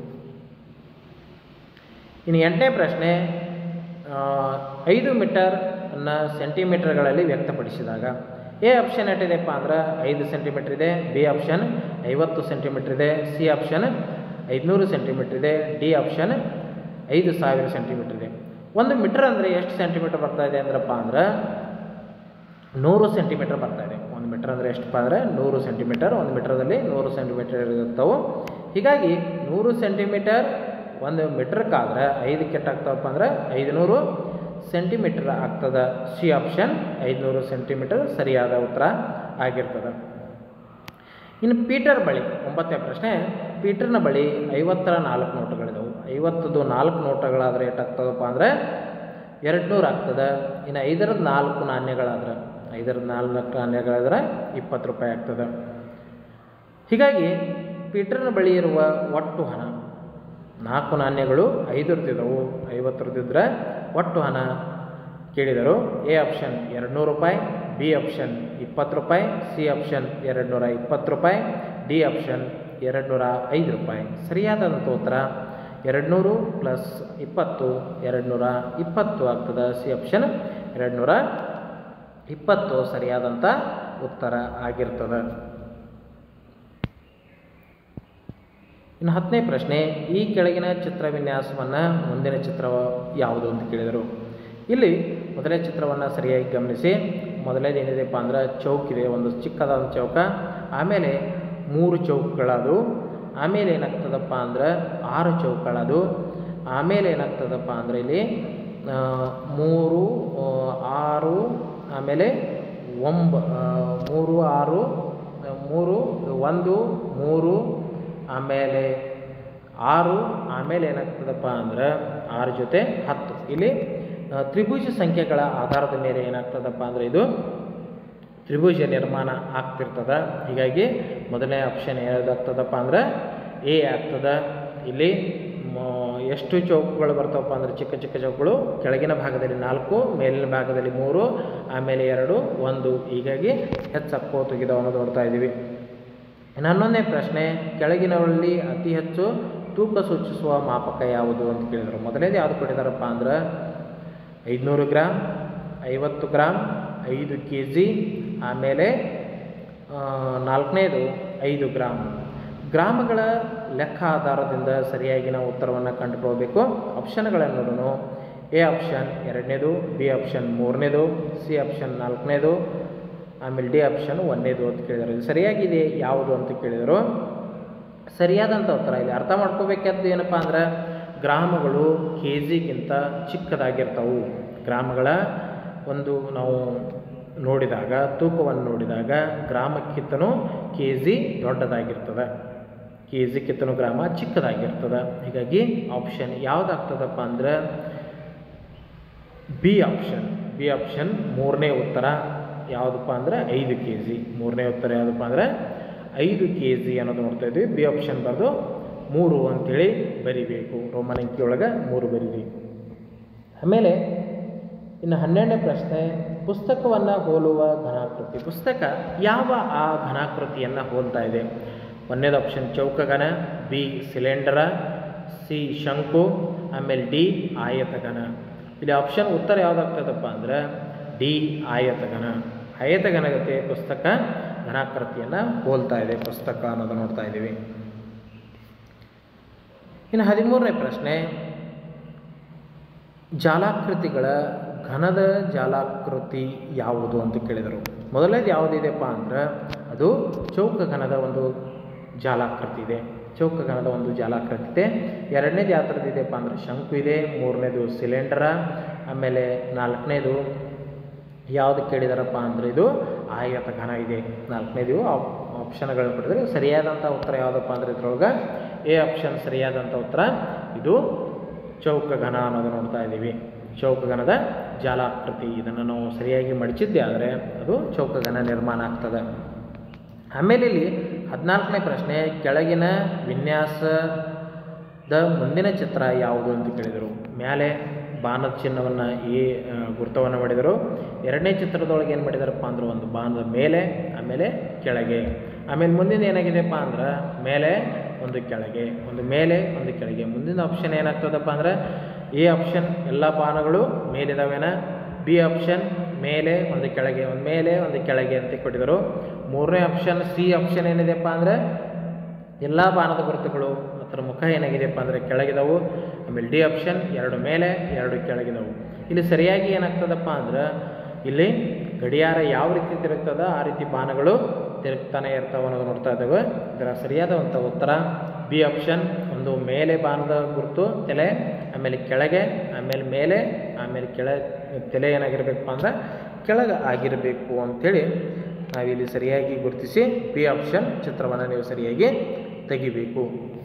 ಇನ್ನು ಎಂಟನೇ ಪ್ರಶ್ನೆ ಆ, ಐದು ಮೀಟರ್ ಅನ್ನು ಸೆಂಟಿಮೀಟರ್ಗಳಲ್ಲಿ ವ್ಯಕ್ತಪಡಿಸಿದಾಗ ಎ ಆಪ್ಷನ್ ಎಷ್ಟಿದೆಪ್ಪ ಅಂದ್ರೆ ಐದು ಸೆಂಟಿಮೀಟ್ರ್ ಇದೆ ಬಿ ಆಪ್ಷನ್ ಐವತ್ತು ಸೆಂಟಿಮೀಟ್ರ್ ಇದೆ ಸಿ ಆಪ್ಷನ್ ಐದುನೂರು ಸೆಂಟಿಮೀಟ್ರ್ ಇದೆ ಡಿ ಆಪ್ಷನ್ ಐದು ಸಾವಿರ ಸೆಂಟಿಮೀಟ್ರ್ ಇದೆ ಒಂದು ಮೀಟರ್ ಅಂದರೆ ಎಷ್ಟು ಸೆಂಟಿಮೀಟರ್ ಬರ್ತಾ ಇದೆ ಅಂದ್ರಪ್ಪ ಅಂದ್ರೆ ನೂರು ಸೆಂಟಿಮೀಟರ್ ಬರ್ತಾ ಇದೆ ಒಂದು ಮೀಟರ್ ಅಂದರೆ ಎಷ್ಟಪ್ಪ ಅಂದರೆ ನೂರು ಸೆಂಟಿಮೀಟರ್ ಒಂದು ಮೀಟರ್ದಲ್ಲಿ ನೂರು ಸೆಂಟಿಮೀಟರ್ ಇರುತ್ತವೆ ಹೀಗಾಗಿ ನೂರು ಸೆಂಟಿಮೀಟರ್ ಒಂದು ಮೀಟ್ರಕ್ಕಾದ್ರೆ ಐದು ಕೆಟ್ಟಾಗ್ತಾವಪ್ಪ ಅಂದ್ರೆ ಐದುನೂರು ಸೆಂಟಿಮೀಟರ್ ಆಗ್ತದೆ ಸಿ ಆಪ್ಷನ್ ಐದುನೂರು ಸೆಂಟಿಮೀಟರ್ ಸರಿಯಾದ ಉತ್ತರ ಆಗಿರ್ತದೆ ಇನ್ನು ಪೀಟರ್ ಬಳಿ ಒಂಬತ್ತನೇ ಪ್ರಶ್ನೆ ಪೀಟರ್ನ ಬಳಿ ಐವತ್ತರ ನಾಲ್ಕು ನೋಟುಗಳಿದವು ಐವತ್ತದು ನಾಲ್ಕು ನೋಟುಗಳಾದರೆ ಎಷ್ಟಾಗ್ತದಪ್ಪ ಅಂದರೆ ಎರಡು ನೂರು ಆಗ್ತದೆ ಇನ್ನು ಐದರದ್ದು ನಾಲ್ಕು ನಾಣ್ಯಗಳಾದ್ರೆ ಐದರದ್ದು ನಾಲ್ಕು ನಾಣ್ಯಗಳಾದ್ರೆ ಇಪ್ಪತ್ತು ರೂಪಾಯಿ ಆಗ್ತದೆ ಹೀಗಾಗಿ ಪೀಟರ್ನ ಬಳಿ ಇರುವ ಒಟ್ಟು ಹಣ ನಾಲ್ಕು ನಾಣ್ಯಗಳು ಐದರದಿದ್ದವು ಐವತ್ತರದಿದ್ದರೆ ಒಟ್ಟು ಹಣ ಕೇಳಿದರು ಎ ಆಪ್ಷನ್ ಎರಡು ನೂರು ರೂಪಾಯಿ ಬಿ ಆಪ್ಷನ್ ಇಪ್ಪತ್ತು ರೂಪಾಯಿ ಸಿ ಆಪ್ಷನ್ ಎರಡು ನೂರ ಇಪ್ಪತ್ತು ರೂಪಾಯಿ ಡಿ ಆಪ್ಷನ್ ಎರಡು ನೂರ ಐದು ರೂಪಾಯಿ ಸರಿಯಾದಂಥ ಉತ್ತರ ಎರಡು ನೂರು ಪ್ಲಸ್ ಇಪ್ಪತ್ತು ಎರಡು ನೂರ ಇಪ್ಪತ್ತು ಆಗ್ತದೆ ಸಿ ಆಪ್ಷನ್ ಎರಡು ನೂರ ಇಪ್ಪತ್ತು ಸರಿಯಾದಂಥ ಉತ್ತರ ಆಗಿರ್ತದೆ ಇನ್ನು ಹತ್ತನೇ ಪ್ರಶ್ನೆ ಈ ಕೆಳಗಿನ ಚಿತ್ರ ವಿನ್ಯಾಸವನ್ನು ಮುಂದಿನ ಚಿತ್ರ ಯಾವುದು ಅಂತ ಕೇಳಿದರು ಇಲ್ಲಿ ಮೊದಲನೇ ಚಿತ್ರವನ್ನು ಸರಿಯಾಗಿ ಗಮನಿಸಿ ಮೊದಲನೇದು ಏನಿದೆಪ್ಪ ಅಂದ್ರೆ ಚೌಕಿದೆ ಒಂದು ಚಿಕ್ಕದಾದ ಚೌಕ ಆಮೇಲೆ ಮೂರು ಚೌಕಗಳದು ಆಮೇಲೆ ಏನಾಗ್ತದಪ್ಪ ಅಂದ್ರೆ ಆರು ಚೌಕಗಳದು ಆಮೇಲೆ ಏನಾಗ್ತದಪ್ಪ ಅಂದರೆ ಇಲ್ಲಿ ಆ, ಮೂರು ಆ, ಆರು ಆಮೇಲೆ ಒಂಬ ಆ, ಮೂರು ಆರು ಆ, ಮೂರು ಒಂದು ಮೂರು ಆಮೇಲೆ ಆರು ಆಮೇಲೆ ಏನಾಗ್ತದಪ್ಪ ಅಂದ್ರೆ ಆರು ಜೊತೆ ಹತ್ತು ಇಲ್ಲಿ ಆ, ತ್ರಿಭುಜ ಸಂಖ್ಯೆಗಳ ಆಧಾರದ ಮೇಲೆ ಏನಾಗ್ತದಪ್ಪ ಅಂದರೆ ಇದು ತ್ರಿಭುಜ ನಿರ್ಮಾಣ ಆಗ್ತಿರ್ತದೆ ಹೀಗಾಗಿ ಮೊದಲನೇ ಆಪ್ಷನ್ ಯಾವುದಾಗ್ತದಪ್ಪ ಅಂದ್ರೆ ಎ ಆಗ್ತದೆ ಇಲ್ಲಿ ಮ- ಎಷ್ಟು ಚೌಕಗಳು ಬರ್ತಾವಪ್ಪ ಅಂದ್ರೆ ಚಿಕ್ಕ ಚಿಕ್ಕ ಚೌಕಗಳು ಕೆಳಗಿನ ಭಾಗದಲ್ಲಿ ನಾಲ್ಕು ಮೇಲಿನ ಭಾಗದಲ್ಲಿ ಮೂರು ಆಮೇಲೆ ಎರಡು ಒಂದು ಹೀಗಾಗಿ ಹೆಚ್ಚು ತೆಗೆದವನ್ನು ನೋಡ್ತಾ ಇದ್ದೀವಿ ಇನ್ನು ಹನ್ನೊಂದನೇ ಪ್ರಶ್ನೆ ಕೆಳಗಿನವರಲ್ಲಿ ಅತಿ ಹೆಚ್ಚು ತೂಕ ಸೂಚಿಸುವ ಮಾಪಕ ಯಾವುದು ಅಂತ ಕೇಳಿದರು ಮೊದಲನೇದು ಯಾವುದು ಕೊಟ್ಟಿದ್ದಾರಪ್ಪ ಅಂದ್ರೆ ಐದುನೂರು ಗ್ರಾಮ್ ಐವತ್ತು ಗ್ರಾಮ್ ಐದು ಕೆ ಜಿ ಆಮೇಲೆ ಆ, ನಾಲ್ಕನೇದು ಐದು ಗ್ರಾಮ್ ಗ್ರಾಮಗಳ ಲೆಕ್ಕ ಆಧಾರದಿಂದ ಸರಿಯಾಗಿ ನಾವು ಉತ್ತರವನ್ನು ಕಂಡುಕೊಳ್ಬೇಕು ಆಪ್ಷನ್ಗಳನ್ನು ನೋಡೋಣ ಎ ಆಪ್ಷನ್ ಎರಡನೇದು ಬಿ ಆಪ್ಷನ್ ಮೂರನೇದು ಸಿ ಆಪ್ಷನ್ ನಾಲ್ಕನೇದು ಆಮೇಲೆ ಡಿ ಆಪ್ಷನ್ ಒಂದನೇದು ಅಂತ ಕೇಳಿದರು ಇದು ಸರಿಯಾಗಿದೆ ಯಾವುದು ಅಂತ ಕೇಳಿದರು ಸರಿಯಾದಂಥ ಉತ್ತರ ಇಲ್ಲಿ ಅರ್ಥ ಮಾಡ್ಕೋಬೇಕಾದ್ದು ಏನಪ್ಪ ಅಂದ್ರೆ ಗ್ರಾಮಗಳು ಕೆ ಜಿಗಿಂತ ಚಿಕ್ಕದಾಗಿರ್ತವು ಗ್ರಾಮಗಳ ಒಂದು ನಾವು ನೋಡಿದಾಗ ತೂಕವನ್ನು ನೋಡಿದಾಗ ಗ್ರಾಮಕ್ಕಿಂತನೂ ಕೆ ಜಿ ದೊಡ್ಡದಾಗಿರ್ತದೆ ಕೆ ಜಿಕ್ಕಿಂತನೂ ಗ್ರಾಮ ಚಿಕ್ಕದಾಗಿರ್ತದೆ ಹೀಗಾಗಿ ಆಪ್ಷನ್ ಯಾವುದಾಗ್ತದಪ್ಪ ಅಂದ್ರೆ ಬಿ ಆಪ್ಷನ್ ಬಿ ಆಪ್ಷನ್ ಮೂರನೇ ಉತ್ತರ ಯಾವುದಪ್ಪ ಅಂದರೆ ಐದು ಕೆ ಜಿ ಮೂರನೇ ಉತ್ತರ ಯಾವುದಪ್ಪ ಅಂದರೆ ಐದು ಕೆ ಜಿ ಅನ್ನೋದು ನೋಡ್ತಾ ಇದ್ವಿ ಬಿ ಆಪ್ಷನ್ ಬರೆದು ಮೂರು ಅಂತೇಳಿ ಬರಿಬೇಕು ರೋಮನ್ ಅಂಕಿಯೊಳಗೆ ಮೂರು ಬರಿಬೇಕು ಆಮೇಲೆ ಇನ್ನು ಹನ್ನೆರಡನೇ ಪ್ರಶ್ನೆ ಪುಸ್ತಕವನ್ನು ಹೋಲುವ ಘನಾಕೃತಿ ಪುಸ್ತಕ ಯಾವ ಆ ಘನಾಕೃತಿಯನ್ನು ಹೋಲ್ತಾ ಇದೆ ಒಂದನೇದು ಆಪ್ಷನ್ ಚೌಕಘನ ಬಿ ಸಿಲಿಂಡರ ಸಿ ಶಂಕು ಆಮೇಲೆ ಡಿ ಆಯತಘನ ಇಲ್ಲಿ ಆಪ್ಷನ್ ಉತ್ತರ ಯಾವುದಾಗ್ತದಪ್ಪ ಅಂದ್ರೆ ಡಿ ಆಯತಘನ ಆಯತಘನಗತೆ ಪುಸ್ತಕ ಘನಾಕೃತಿಯನ್ನು ಹೋಲ್ತಾ ಇದೆ ಪುಸ್ತಕ ಅನ್ನೋದು ನೋಡ್ತಾ ಇದ್ದೀವಿ ಇನ್ನು ಹದಿಮೂರನೇ ಪ್ರಶ್ನೆ ಜಾಲಾಕೃತಿಗಳ ಘನದ ಜಾಲಾಕೃತಿ ಯಾವುದು ಅಂತ ಕೇಳಿದರು ಮೊದಲನೇದು ಯಾವುದಿದೆಪ್ಪ ಅಂದ್ರೆ ಅದು ಚೌಕ ಘನದ ಒಂದು ಜಾಲಾಕೃತಿ ಇದೆ ಚೌಕ ಘನದ ಒಂದು ಜಾಲಾಕೃತಿ ಇದೆ ಎರಡನೇದು ಯಾವ ಥರದ್ದು ಇದೆಯಪ್ಪ ಅಂದ್ರೆ ಶಂಕು ಇದೆ ಮೂರನೇದು ಸಿಲಿಂಡರ ಆಮೇಲೆ ನಾಲ್ಕನೇದು ಯಾವುದು ಕೇಳಿದಾರಪ್ಪ ಅಂದರೆ ಇದು ಆಯತ ಘನ ಇದೆ ನಾಲ್ಕನೇದು ಆಪ್ಷನ್ಗಳನ್ನು ಕೊಟ್ಟಿದ್ರೆ ಸರಿಯಾದಂಥ ಉತ್ತರ ಯಾವುದಪ್ಪ ಅಂದರೆ ಇದ್ರೊಳಗೆ ಎ ಆಪ್ಷನ್ ಸರಿಯಾದಂಥ ಉತ್ತರ ಇದು ಚೌಕ ಘನ ಅನ್ನೋದು ನೋಡ್ತಾ ಇದ್ದೀವಿ ಚೌಕ ಘನದ ಜಾಲಾಕೃತಿ ಇದನ್ನು ನಾವು ಸರಿಯಾಗಿ ಮಡಚಿದ್ದೆ ಆದರೆ ಅದು ಚೌಕ ಘನ ನಿರ್ಮಾಣ ಆಗ್ತದೆ ಆಮೇಲೆ ಇಲ್ಲಿ ಹದಿನಾಲ್ಕನೇ ಪ್ರಶ್ನೆ ಕೆಳಗಿನ ವಿನ್ಯಾಸದ ಮುಂದಿನ ಚಿತ್ರ ಯಾವುದು ಅಂತ ಕೇಳಿದರು ಮೇಲೆ ಬಾಣದ ಚಿಹ್ನವನ್ನು ಈ ಆ, ಗುರುತವನ್ನು ಮಾಡಿದರು ಎರಡನೇ ಚಿತ್ರದೊಳಗೆ ಏನು ಮಾಡಿದಾರಪ್ಪ ಅಂದ್ರೆ ಒಂದು ಬಾಣದ ಮೇಲೆ ಆಮೇಲೆ ಕೆಳಗೆ ಆಮೇಲೆ ಮುಂದಿನ ಏನಾಗಿದೆಪ್ಪ ಅಂದ್ರೆ ಮೇಲೆ ಒಂದು ಕೆಳಗೆ ಒಂದು ಮೇಲೆ ಒಂದು ಕೆಳಗೆ ಮುಂದಿನ ಆಪ್ಷನ್ ಏನಾಗ್ತದಪ್ಪ ಅಂದ್ರೆ ಎ ಆಪ್ಷನ್ ಎಲ್ಲ ಬಾಣಗಳು ಮೇಲಿದಾವೇನ ಬಿ ಆಪ್ಷನ್ ಮೇಲೆ ಒಂದು ಕೆಳಗೆ ಒಂದು ಮೇಲೆ ಒಂದು ಕೆಳಗೆ ಅಂತ ಕೊಟ್ಟಿದ್ದರು ಮೂರನೇ ಆಪ್ಷನ್ ಸಿ ಆಪ್ಷನ್ ಏನಿದೆಪ್ಪ ಅಂದರೆ ಎಲ್ಲ ಬಾಣದ ಗುರುತುಗಳು ಅದರ ಮುಖ ಏನಾಗಿದೆಯಪ್ಪ ಅಂದರೆ ಕೆಳಗಿದವು ಆಮೇಲೆ ಡಿ ಆಪ್ಷನ್ ಎರಡು ಮೇಲೆ ಎರಡು ಕೆಳಗಿದವು ಇಲ್ಲಿ ಸರಿಯಾಗಿ ಏನಾಗ್ತದಪ್ಪ ಅಂದ್ರೆ ಇಲ್ಲಿ ಗಡಿಯಾರ ಯಾವ ರೀತಿ ತಿರುಗ್ತದ ಆ ರೀತಿ ಬಾಣಗಳು ತಿರುಗ್ತಾನೆ ಇರ್ತಾವೆ ಅನ್ನೋದು ನೋಡ್ತಾ ಇದ್ದೇವೆ ಇದರ ಸರಿಯಾದಂಥ ಉತ್ತರ ಬಿ ಆಪ್ಷನ್ ಒಂದು ಮೇಲೆ ಬಾಣದ ಗುರುತು ತಲೆ ಆಮೇಲೆ ಕೆಳಗೆ ಆಮೇಲೆ ಮೇಲೆ ಆಮೇಲೆ ಕೆಳ ತಲೆ ಏನಾಗಿರ್ಬೇಕಪ್ಪ ಅಂದ್ರೆ ಕೆಳಗೆ ಆಗಿರಬೇಕು ಅಂಥೇಳಿ ನಾವಿಲ್ಲಿ ಸರಿಯಾಗಿ ಗುರುತಿಸಿ ಬಿ ಆಪ್ಷನ್ ಚಿತ್ರವನ್ನು ನೀವು ಸರಿಯಾಗಿ ತೆಗಿಬೇಕು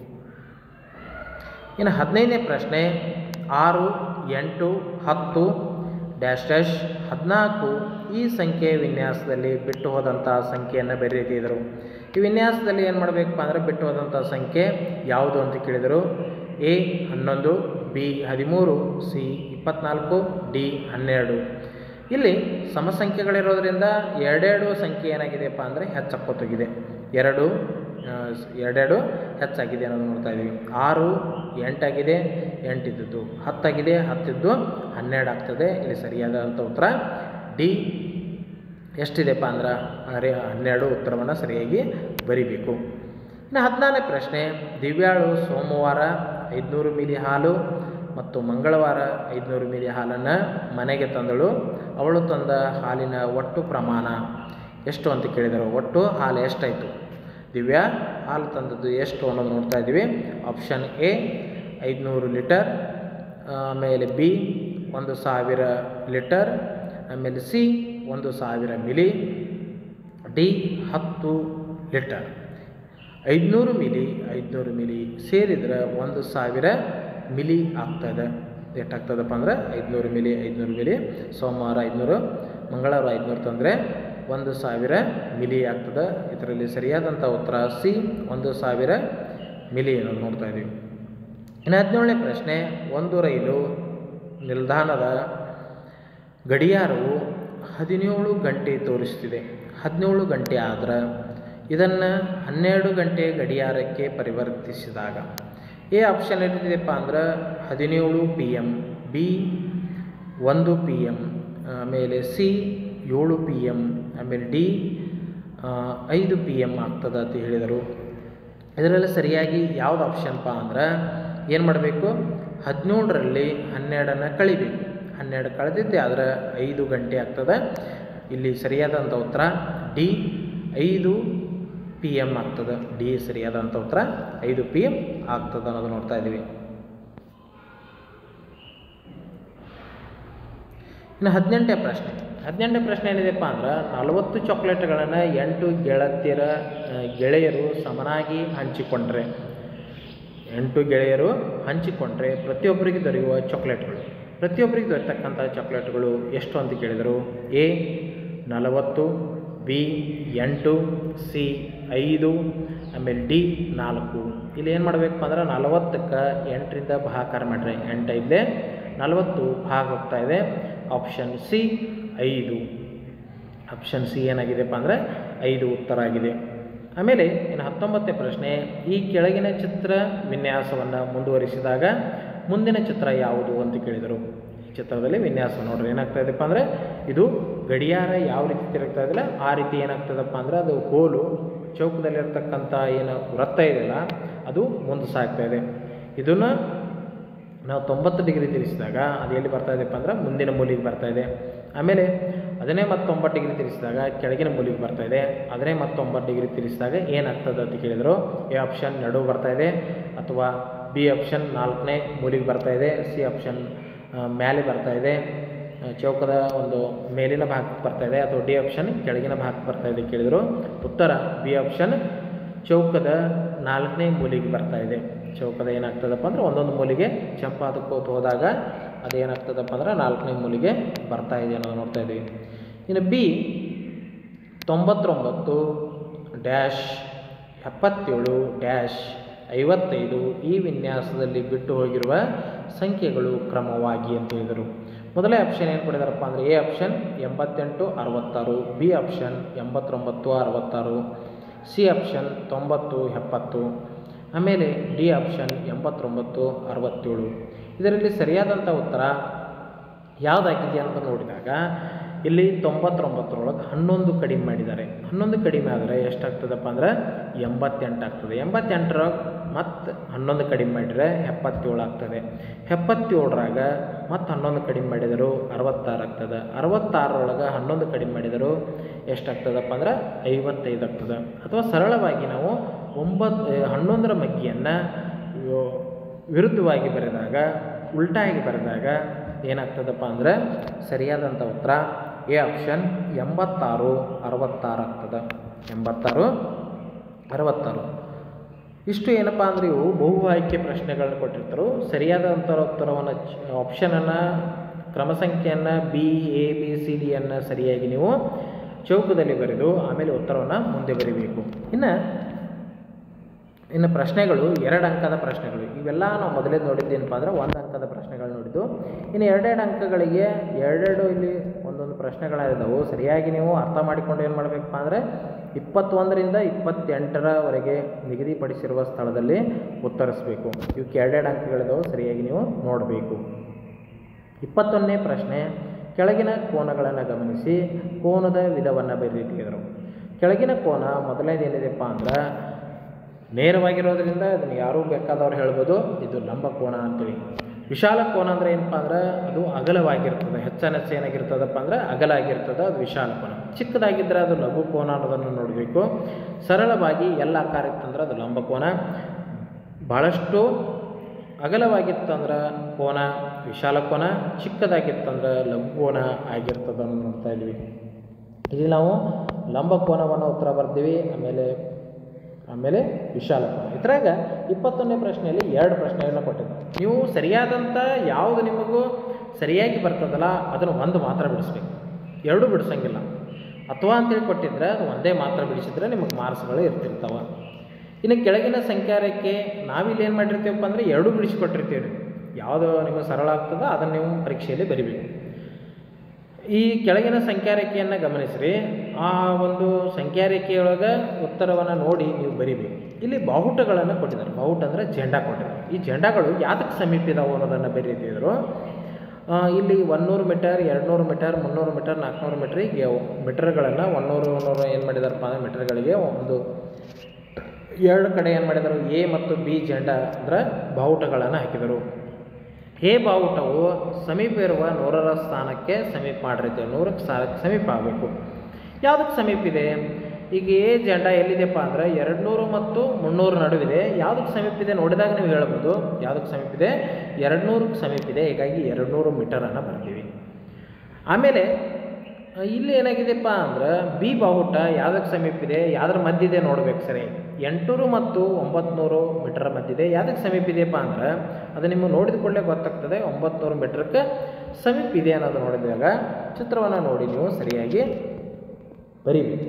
ಇನ್ನು ಹದಿನೈದನೇ ಪ್ರಶ್ನೆ ಆರು ಎಂಟು ಹತ್ತು ಡ್ಯಾಶ್ ಡ್ಯಾಶ್ ಹದಿನಾಲ್ಕು ಈ ಸಂಖ್ಯೆ ವಿನ್ಯಾಸದಲ್ಲಿ ಬಿಟ್ಟು ಹೋದಂಥ ಸಂಖ್ಯೆಯನ್ನು ಬರೆದಿದ್ದರು ಈ ವಿನ್ಯಾಸದಲ್ಲಿ ಏನು ಮಾಡಬೇಕಪ್ಪ ಅಂದರೆ ಬಿಟ್ಟು ಹೋದಂಥ ಸಂಖ್ಯೆ ಯಾವುದು ಅಂತ ಕೇಳಿದರು ಎ ಹನ್ನೊಂದು ಬಿ ಹದಿಮೂರು ಸಿ ಇಪ್ಪತ್ನಾಲ್ಕು ಡಿ ಹನ್ನೆರಡು ಇಲ್ಲಿ ಸಮಸಂಖ್ಯೆಗಳಿರೋದ್ರಿಂದ ಎರಡೆರಡು ಸಂಖ್ಯೆ ಏನಾಗಿದೆಯಪ್ಪ ಅಂದರೆ ಹೆಚ್ಚಕ್ಕೋತೋಗಿದೆ ಎರಡು ಆ, ಸ್- ಎರಡೆರಡು ಹೆಚ್ಚಾಗಿದೆ ಅನ್ನೋದು ನೋಡ್ತಾ ಇದ್ದೀವಿ ಆರು ಎಂಟಾಗಿದೆ ಎಂಟಿದ್ದದ್ದು ಹತ್ತಾಗಿದೆ ಹತ್ತಿದ್ದು ಹನ್ನೆರಡು ಆಗ್ತದೆ ಇಲ್ಲಿ ಸರಿಯಾದಂಥ ಉತ್ತರ ಡಿ ಎಷ್ಟಿದೆಪ್ಪ ಅಂದ್ರೆ ಅರೆ ಹನ್ನೆರಡು ಉತ್ತರವನ್ನು ಸರಿಯಾಗಿ ಬರಿಬೇಕು ಇನ್ನು ಹದಿನಾರನೇ ಪ್ರಶ್ನೆ ದಿವ್ಯಾಳು ಸೋಮವಾರ ಐದುನೂರು ಮಿಲಿ ಹಾಲು ಮತ್ತು ಮಂಗಳವಾರ ಐದುನೂರು ಮಿಲಿ ಹಾಲನ್ನು ಮನೆಗೆ ತಂದಳು ಅವಳು ತಂದ ಹಾಲಿನ ಒಟ್ಟು ಪ್ರಮಾಣ ಎಷ್ಟು ಅಂತ ಕೇಳಿದರು ಒಟ್ಟು ಹಾಲು ಎಷ್ಟಾಯಿತು ದಿವ್ಯಾ ಹಾಲು ತಂದದ್ದು ಎಷ್ಟು ಅನ್ನೋದು ನೋಡ್ತಾ ಇದ್ದೀವಿ ಆಪ್ಷನ್ ಎ ಐದುನೂರು ಲೀಟರ್ ಆಮೇಲೆ ಬಿ ಒಂದು ಸಾವಿರ ಲೀಟರ್ ಆಮೇಲೆ ಸಿ ಒಂದು ಸಾವಿರ ಮಿಲಿ ಡಿ ಹತ್ತು ಲೀಟರ್ ಐದುನೂರು ಮಿಲಿ ಐದುನೂರು ಮಿಲಿ ಸೇರಿದ್ರೆ ಒಂದು ಸಾವಿರ ಮಿಲಿ ಆಗ್ತದೆ ಎಷ್ಟಾಗ್ತದಪ್ಪ ಅಂದ್ರೆ ಐದುನೂರು ಮಿಲಿ ಐದುನೂರು ಮಿಲಿ ಸೋಮವಾರ ಐದುನೂರು ಮಂಗಳವಾರ ಐದುನೂರು ತಂದರೆ ಒಂದು ಸಾವಿರ ಮಿಲಿ ಆಗ್ತದೆ ಇದರಲ್ಲಿ ಸರಿಯಾದಂಥ ಉತ್ತರ ಸಿ ಒಂದು ಸಾವಿರ ಮಿಲಿ ಅನ್ನೋದು ನೋಡ್ತಾ ಇದ್ದೀವಿ ಇನ್ನು ಹದಿನೇಳನೇ ಪ್ರಶ್ನೆ ಒಂದು ರೈಲು ನಿಲ್ದಾಣದ ಗಡಿಯಾರವು ಹದಿನೇಳು ಗಂಟೆ ತೋರಿಸ್ತಿದೆ ಹದಿನೇಳು ಗಂಟೆ ಆದ್ರೆ ಇದನ್ನು ಹನ್ನೆರಡು ಗಂಟೆ ಗಡಿಯಾರಕ್ಕೆ ಪರಿವರ್ತಿಸಿದಾಗ ಎ ಆಪ್ಷನ್ ಏನಿದೆಯಪ್ಪ ಅಂದ್ರೆ ಹದಿನೇಳು ಪಿ ಎಮ್ ಬಿ ಒಂದು ಪಿ ಎಮ್ ಆಮೇಲೆ ಸಿ ಏಳು ಪಿ ಎಮ್ ಆಮೇಲೆ ಡಿ ಐದು ಪಿ ಎಮ್ ಆಗ್ತದೆ ಅಂತ ಹೇಳಿದರು ಇದರಲ್ಲಿ ಸರಿಯಾಗಿ ಯಾವ್ದು ಆಪ್ಷನ್ಪ ಅಂದ್ರೆ ಏನು ಮಾಡಬೇಕು ಹದಿನೇಳರಲ್ಲಿ ಹನ್ನೆರಡನ್ನು ಕಳಿಬೇಕು ಹನ್ನೆರಡು ಕಳೆದಿದ್ದೆ ಆದರೆ ಐದು ಗಂಟೆ ಆಗ್ತದೆ ಇಲ್ಲಿ ಸರಿಯಾದಂಥ ಉತ್ತರ ಡಿ ಐದು ಪಿ ಎಮ್ ಆಗ್ತದೆ ಡಿ ಸರಿಯಾದಂಥ ಉತ್ತರ ಐದು ಪಿ ಎಮ್ ಆಗ್ತದೆ ಅನ್ನೋದು ನೋಡ್ತಾ ಇದ್ದೀವಿ ಇನ್ನು ಹದಿನೆಂಟನೇ ಪ್ರಶ್ನೆ ಹದಿನೆಂಟನೇ ಪ್ರಶ್ನೆ ಏನಿದೆಪ್ಪ ಅಂದ್ರೆ ನಲವತ್ತು ಚಾಕ್ಲೇಟ್ಗಳನ್ನು ಎಂಟು ಗೆಳತಿಯರ ಆ, ಗೆಳೆಯರು ಸಮನಾಗಿ ಹಂಚಿಕೊಂಡ್ರೆ ಎಂಟು ಗೆಳೆಯರು ಹಂಚಿಕೊಂಡ್ರೆ ಪ್ರತಿಯೊಬ್ಬರಿಗೆ ದೊರೆಯುವ ಚಾಕ್ಲೇಟ್ಗಳು ಪ್ರತಿಯೊಬ್ಬರಿಗೆ ದೊರೆತಕ್ಕಂಥ ಚಾಕ್ಲೇಟ್ಗಳು ಎಷ್ಟು ಅಂತ ಕೇಳಿದರು ಎ ನಲವತ್ತು ಬಿ ಎಂಟು ಸಿ ಐದು ಆಮೇಲೆ ಡಿ ನಾಲ್ಕು ಇಲ್ಲಿ ಏನು ಮಾಡಬೇಕಪ್ಪ ಅಂದ್ರೆ ನಲವತ್ತಕ್ಕೆ ಎಂಟರಿಂದ ಭಾಗಾಕಾರ ಮಾಡಿರಿ ಎಂಟು ಐದಲೇ ನಲವತ್ತು ಭಾಗ ಹೋಗ್ತಾ ಇದೆ ಆಪ್ಷನ್ ಸಿ ಐದು ಆಪ್ಷನ್ ಸಿ ಏನಾಗಿದೆಪ್ಪ ಅಂದರೆ ಐದು ಉತ್ತರ ಆಗಿದೆ ಆಮೇಲೆ ಇನ್ನು ಹತ್ತೊಂಬತ್ತನೇ ಪ್ರಶ್ನೆ ಈ ಕೆಳಗಿನ ಚಿತ್ರ ವಿನ್ಯಾಸವನ್ನು ಮುಂದುವರಿಸಿದಾಗ ಮುಂದಿನ ಚಿತ್ರ ಯಾವುದು ಅಂತ ಕೇಳಿದರು ಈ ಚಿತ್ರದಲ್ಲಿ ವಿನ್ಯಾಸ ನೋಡ್ರಿ ಏನಾಗ್ತಾ ಇದೆಪ್ಪ ಅಂದರೆ ಇದು ಗಡಿಯಾರ ಯಾವ ರೀತಿ ತಿರುಗ್ತಾ ಇದೆಯಲ್ಲ ಆ ರೀತಿ ಏನಾಗ್ತದಪ್ಪ ಅಂದ್ರೆ ಅದು ಕೋಲು ಚೌಕದಲ್ಲಿರ್ತಕ್ಕಂಥ ಏನು ವೃತ್ತ ಇದೆಯಲ್ಲ ಅದು ಮುಂದೆ ಸಾಗ್ತಾ ಇದೆ ಇದನ್ನು ನಾವು ತೊಂಬತ್ತು ಡಿಗ್ರಿ ತಿರುಗಿಸಿದಾಗ ಅದು ಎಲ್ಲಿ ಬರ್ತಾ ಇದೆಪ್ಪ ಅಂದ್ರೆ ಮುಂದಿನ ಮೂಲಿಗೆ ಬರ್ತಾ ಇದೆ ಆಮೇಲೆ ಅದನ್ನೇ ಮತ್ತೆ ತೊಂಬತ್ತು ಡಿಗ್ರಿ ತಿರುಗಿಸಿದಾಗ ಕೆಳಗಿನ ಮೂಲಿಗೆ ಬರ್ತಾ ಇದೆ ಅದನ್ನೇ ಮತ್ತೆ ತೊಂಬತ್ತು ಡಿಗ್ರಿ ತಿರುಗಿಸಿದಾಗ ಏನಾಗ್ತದೆ ಅಂತ ಕೇಳಿದರು ಎ ಆಪ್ಷನ್ ನಡು ಬರ್ತಾ ಇದೆ ಅಥವಾ ಬಿ ಆಪ್ಷನ್ ನಾಲ್ಕನೇ ಮೂಲಿಗೆ ಬರ್ತಾ ಇದೆ ಸಿ ಆಪ್ಷನ್ ಮೇಲೆ ಬರ್ತಾ ಇದೆ ಆ, ಚೌಕದ ಒಂದು ಮೇಲಿನ ಭಾಗಕ್ಕೆ ಬರ್ತಾ ಇದೆ ಅಥವಾ ಡಿ ಆಪ್ಷನ್ ಕೆಳಗಿನ ಭಾಗಕ್ಕೆ ಬರ್ತಾ ಇದೆ ಕೇಳಿದರು ಉತ್ತರ ಬಿ ಆಪ್ಷನ್ ಚೌಕದ ನಾಲ್ಕನೇ ಮೂಲಿಗೆ ಬರ್ತಾ ಇದೆ ಚೌಕದ ಏನಾಗ್ತದಪ್ಪ ಅಂದ್ರೆ ಒಂದೊಂದು ಮೂಲಿಗೆ ಚಂಪಾದಕ್ಕೋತ ಹೋದಾಗ ಅದೇನಾಗ್ತದಪ್ಪ ಅಂದ್ರೆ ನಾಲ್ಕನೇ ಮೂಲಿಗೆ ಬರ್ತಾ ಇದೆ ಅನ್ನೋದು ನೋಡ್ತಾ ಇದ್ದೀವಿ ಇನ್ನು ಬಿ ತೊಂಬತ್ತೊಂಬತ್ತು ಡ್ಯಾಶ್ ಎಪ್ಪತ್ತೇಳು ಡ್ಯಾಶ್ ಐವತ್ತೈದು ಈ ವಿನ್ಯಾಸದಲ್ಲಿ ಬಿಟ್ಟು ಹೋಗಿರುವ ಸಂಖ್ಯೆಗಳು ಕ್ರಮವಾಗಿ ಅಂತ ಹೇಳಿದರು ಮೊದಲೇ ಆಪ್ಷನ್ ಏನು ಕೊಟ್ಟಿದಾರಪ್ಪ ಅಂದರೆ ಎ ಆಪ್ಷನ್ ಎಂಬತ್ತೆಂಟು ಅರವತ್ತಾರು ಬಿ ಆಪ್ಷನ್ ಎಂಬತ್ತೊಂಬತ್ತು ಅರವತ್ತಾರು ಸಿ ಆಪ್ಷನ್ ತೊಂಬತ್ತು ಎಪ್ಪತ್ತು ಆಮೇಲೆ ಡಿ ಆಪ್ಷನ್ ಎಂಬತ್ತೊಂಬತ್ತು ಅರವತ್ತೇಳು ಇದರಲ್ಲಿ ಸರಿಯಾದಂಥ ಉತ್ತರ ಯಾವುದಾಗಿದೆ ಅಂತ ನೋಡಿದಾಗ ಇಲ್ಲಿ ತೊಂಬತ್ತೊಂಬತ್ತರೊಳಗೆ ಹನ್ನೊಂದು ಕಡಿಮೆ ಮಾಡಿದ್ದಾರೆ ಹನ್ನೊಂದು ಕಡಿಮೆ ಆದರೆ ಎಷ್ಟಾಗ್ತದಪ್ಪ ಅಂದ್ರೆ ಎಂಬತ್ತೆಂಟು ಆಗ್ತದೆ ಎಂಬತ್ತೆಂಟರೊಳಗೆ ಮತ್ತು ಹನ್ನೊಂದು ಕಡಿಮೆ ಮಾಡಿದರೆ ಎಪ್ಪತ್ತೇಳು ಆಗ್ತದೆ ಎಪ್ಪತ್ತೇಳರಾಗ ಮತ್ತು ಹನ್ನೊಂದು ಕಡಿಮೆ ಮಾಡಿದರು ಅರವತ್ತಾರು ಆಗ್ತದೆ ಅರವತ್ತಾರರೊಳಗೆ ಹನ್ನೊಂದು ಕಡಿಮೆ ಮಾಡಿದರು ಎಷ್ಟಾಗ್ತದಪ್ಪ ಅಂದ್ರೆ ಐವತ್ತೈದು ಆಗ್ತದೆ ಅಥವಾ ಸರಳವಾಗಿ ನಾವು ಒಂಬತ್ತು ಹನ್ನೊಂದರ ಮಗ್ಗಿಯನ್ನು ವಿರುದ್ಧವಾಗಿ ಬರೆದಾಗ ಉಲ್ಟಾಗಿ ಬರೆದಾಗ ಏನಾಗ್ತದಪ್ಪ ಅಂದರೆ ಸರಿಯಾದಂಥ ಉತ್ತರ ಎ ಆಪ್ಷನ್ ಎಂಬತ್ತಾರು ಅರವತ್ತಾರು ಆಗ್ತದೆ ಎಂಬತ್ತಾರು ಅರವತ್ತಾರು ಇಷ್ಟು ಏನಪ್ಪ ಅಂದರೆ ಇವು ಬಹು ಆಯ್ಕೆ ಪ್ರಶ್ನೆಗಳನ್ನ ಕೊಟ್ಟಿರ್ತಾರೆ ಸರಿಯಾದಂಥ ಉತ್ತರವನ್ನು ಆಪ್ಷನನ್ನು ಕ್ರಮ ಸಂಖ್ಯೆಯನ್ನು ಬಿ ಎ ಬಿ ಸಿ ಡಿಯನ್ನು ಸರಿಯಾಗಿ ನೀವು ಚೌಕದಲ್ಲಿ ಬರೆದು ಆಮೇಲೆ ಉತ್ತರವನ್ನು ಮುಂದೆ ಬರೀಬೇಕು ಇನ್ನು ಇನ್ನು ಪ್ರಶ್ನೆಗಳು ಎರಡು ಅಂಕದ ಪ್ರಶ್ನೆಗಳು ಇವೆಲ್ಲ ನಾವು ಮೊದಲೇ ನೋಡಿದ್ದೇನಪ್ಪ ಅಂದರೆ ಒಂದು ಅಂಕದ ಪ್ರಶ್ನೆಗಳು ನೋಡಿದ್ದು ಇನ್ನು ಎರಡೆರಡು ಅಂಕಗಳಿಗೆ ಎರಡೆರಡು ಇಲ್ಲಿ ಒಂದೊಂದು ಪ್ರಶ್ನೆಗಳಿದ್ದಾವೆ ಸರಿಯಾಗಿ ನೀವು ಅರ್ಥ ಮಾಡಿಕೊಂಡು ಏನು ಮಾಡಬೇಕಪ್ಪ ಅಂದರೆ ಇಪ್ಪತ್ತೊಂದರಿಂದ ಇಪ್ಪತ್ತೆಂಟರವರೆಗೆ ನಿಗದಿಪಡಿಸಿರುವ ಸ್ಥಳದಲ್ಲಿ ಉತ್ತರಿಸಬೇಕು ಇವಕ್ಕೆ ಎರಡೆರಡು ಅಂಕಗಳಿದ್ದಾವೆ ಸರಿಯಾಗಿ ನೀವು ನೋಡಬೇಕು ಇಪ್ಪತ್ತೊಂದನೇ ಪ್ರಶ್ನೆ ಕೆಳಗಿನ ಕೋನಗಳನ್ನು ಗಮನಿಸಿ ಕೋನದ ವಿಧವನ್ನು ಬರೀತಿದ್ರು ಕೆಳಗಿನ ಕೋನ ಮೊದಲನೇದು ಏನಿದೆಪ್ಪ ಅಂದ್ರೆ ನೇರವಾಗಿರೋದ್ರಿಂದ ಅದನ್ನು ಯಾರೂ ಬೇಕಾದವ್ರು ಹೇಳ್ಬೋದು ಇದು ಲಂಬ ಕೋನ ಅಂತೇಳಿ ವಿಶಾಲ ಕೋನ ಅಂದರೆ ಏನಪ್ಪ ಅಂದ್ರೆ ಅದು ಅಗಲವಾಗಿರ್ತದೆ ಹೆಚ್ಚೆಚ್ಚು ಏನಾಗಿರ್ತದಪ್ಪ ಅಂದ್ರೆ ಅಗಲ ಆಗಿರ್ತದೆ ಅದು ವಿಶಾಲ ಕೋನ ಚಿಕ್ಕದಾಗಿದ್ದರೆ ಅದು ಲಘು ಕೋನ ಅನ್ನೋದನ್ನು ನೋಡಬೇಕು ಸರಳವಾಗಿ ಎಲ್ಲ ಆಕಾರ ಇತ್ತಂದ್ರೆ ಅದು ಲಂಬ ಕೋನ ಭಾಳಷ್ಟು ಅಗಲವಾಗಿತ್ತಂದ್ರೆ ಕೋನ ವಿಶಾಲ ಕೋನ ಚಿಕ್ಕದಾಗಿತ್ತಂದ್ರೆ ಲಘು ಕೋನ ಆಗಿರ್ತದನ್ನು ನೋಡ್ತಾ ಇದ್ವಿ ಇಲ್ಲಿ ನಾವು ಲಂಬ ಕೋನವನ್ನು ಉತ್ತರ ಬರ್ತೀವಿ ಆಮೇಲೆ ಆಮೇಲೆ ವಿಶಾಲ ಕೋನ ಇದ್ರಾಗ ಇಪ್ಪತ್ತೊಂದನೇ ಪ್ರಶ್ನೆಯಲ್ಲಿ ಎರಡು ಪ್ರಶ್ನೆಗಳನ್ನ ಕೊಟ್ಟಿದ್ದಾರೆ ನೀವು ಸರಿಯಾದಂಥ ಯಾವುದು ನಿಮಗೂ ಸರಿಯಾಗಿ ಬರ್ತದಲ್ಲ ಅದನ್ನು ಒಂದು ಮಾತ್ರ ಬಿಡಿಸ್ಬೇಕು ಎರಡೂ ಬಿಡಿಸಂಗಿಲ್ಲ ಅಥವಾ ಅಂತೇಳಿ ಕೊಟ್ಟಿದ್ರೆ ಅದು ಒಂದೇ ಮಾತ್ರ ಬಿಡಿಸಿದ್ರೆ ನಿಮಗೆ ಮಾರ್ಕ್ಸ್ಗಳು ಇರ್ತಿರ್ತಾವೆ ಇನ್ನು ಕೆಳಗಿನ ಸಂಖ್ಯಾ ರೇಖೆ ನಾವಿಲ್ಲಿ ಏನು ಮಾಡಿರ್ತೀವಪ್ಪ ಅಂದರೆ ಎರಡೂ ಬಿಡಿಸಿಕೊಟ್ಟಿರ್ತೀವಿ ಯಾವುದು ನಿಮಗೆ ಸರಳ ಆಗ್ತದೋ ಅದನ್ನು ನೀವು ಪರೀಕ್ಷೆಯಲ್ಲಿ ಬರಿಬೇಕು ಈ ಕೆಳಗಿನ ಸಂಖ್ಯಾ ರೇಖೆಯನ್ನು ಗಮನಿಸ್ರಿ ಆ ಒಂದು ಸಂಖ್ಯಾ ರೇಖೆಯೊಳಗೆ ಉತ್ತರವನ್ನು ನೋಡಿ ನೀವು ಬರಿಬೇಕು ಇಲ್ಲಿ ಬಾಹುಟಗಳನ್ನು ಕೊಟ್ಟಿದ್ದಾರೆ ಬಾಹುಟ ಅಂದರೆ ಜೆಂಡಾ ಕೊಟ್ಟಿದ್ದಾರೆ ಈ ಜೆಂಡಾಗಳು ಯಾತಕ್ಕೆ ಸಮೀಪ ಇದಾವೆ ಅನ್ನೋದನ್ನು ಬರೀತಿದ್ರು ಆ, ಇಲ್ಲಿ ಒನ್ನೂರು ಮೀಟರ್ ಎರಡುನೂರು ಮೀಟರ್ ಮುನ್ನೂರು ಮೀಟರ್ ನಾಲ್ಕುನೂರು ಮೀಟರ್ ಹೀಗೆ ಮೀಟರ್ಗಳನ್ನು ಒನ್ನೂರು ಒನ್ನೂರು ಏನು ಮಾಡಿದಾರಪ್ಪ ಅಂದರೆ ಮೀಟರ್ಗಳಿಗೆ ಒಂದು ಎರಡು ಕಡೆ ಏನು ಮಾಡಿದರು ಎ ಮತ್ತು ಬಿ ಜೆಂಡ ಅಂದ್ರೆ ಬಾವುಟಗಳನ್ನು ಹಾಕಿದರು ಎ ಬಾವುಟವು ಸಮೀಪ ಇರುವ ನೂರರ ಸ್ಥಾನಕ್ಕೆ ಸಮೀಪ ಮಾಡಿರುತ್ತೆ ನೂರಕ್ಕೆ ಸ್ಥಾನಕ್ಕೆ ಸಮೀಪ ಆಗಬೇಕು ಯಾವುದಕ್ಕೆ ಸಮೀಪ ಇದೆ ಈಗ ಎ ಜೆಂಡ ಎಲ್ಲಿದೆಪ್ಪ ಅಂದರೆ ಎರಡು ನೂರು ಮತ್ತು ಮುನ್ನೂರು ನಡುವಿದೆ ಯಾವುದಕ್ಕೆ ಸಮೀಪ ಇದೆ ನೋಡಿದಾಗ ನೀವು ಹೇಳ್ಬೋದು ಯಾವುದಕ್ಕೆ ಸಮೀಪ ಇದೆ ಎರಡು ನೂರಕ್ಕೆ ಸಮೀಪ ಇದೆ ಹೀಗಾಗಿ ಎರಡು ನೂರು ಮೀಟರನ್ನು ಬರ್ತೀವಿ ಆಮೇಲೆ ಆ, ಇಲ್ಲಿ ಏನಾಗಿದೆಪ್ಪ ಅಂದ್ರೆ ಬಿ ಬಾವುಟ ಯಾವುದಕ್ಕೆ ಸಮೀಪ ಇದೆ ಯಾವ್ದ್ರ ಮಧ್ಯದೆ ನೋಡ್ಬೇಕು ಸರಿ ಎಂಟುನೂರು ಮತ್ತು ಒಂಬತ್ನೂರು ಮೀಟರ್ ಮಧ್ಯದೆ ಯಾವುದಕ್ಕೆ ಸಮೀಪ ಇದೆಯಪ್ಪ ಅಂದ್ರೆ ಅದು ನಿಮಗೆ ನೋಡಿದ ಕೂಡಲೇ ಗೊತ್ತಾಗ್ತದೆ ಒಂಬತ್ನೂರು ಮೀಟ್ರಕ್ಕೆ ಸಮೀಪ ಇದೆ ಅನ್ನೋದು ನೋಡಿದಾಗ ಚಿತ್ರವನ್ನು ನೋಡಿ ನೀವು ಸರಿಯಾಗಿ ಬರೀಬೇಕು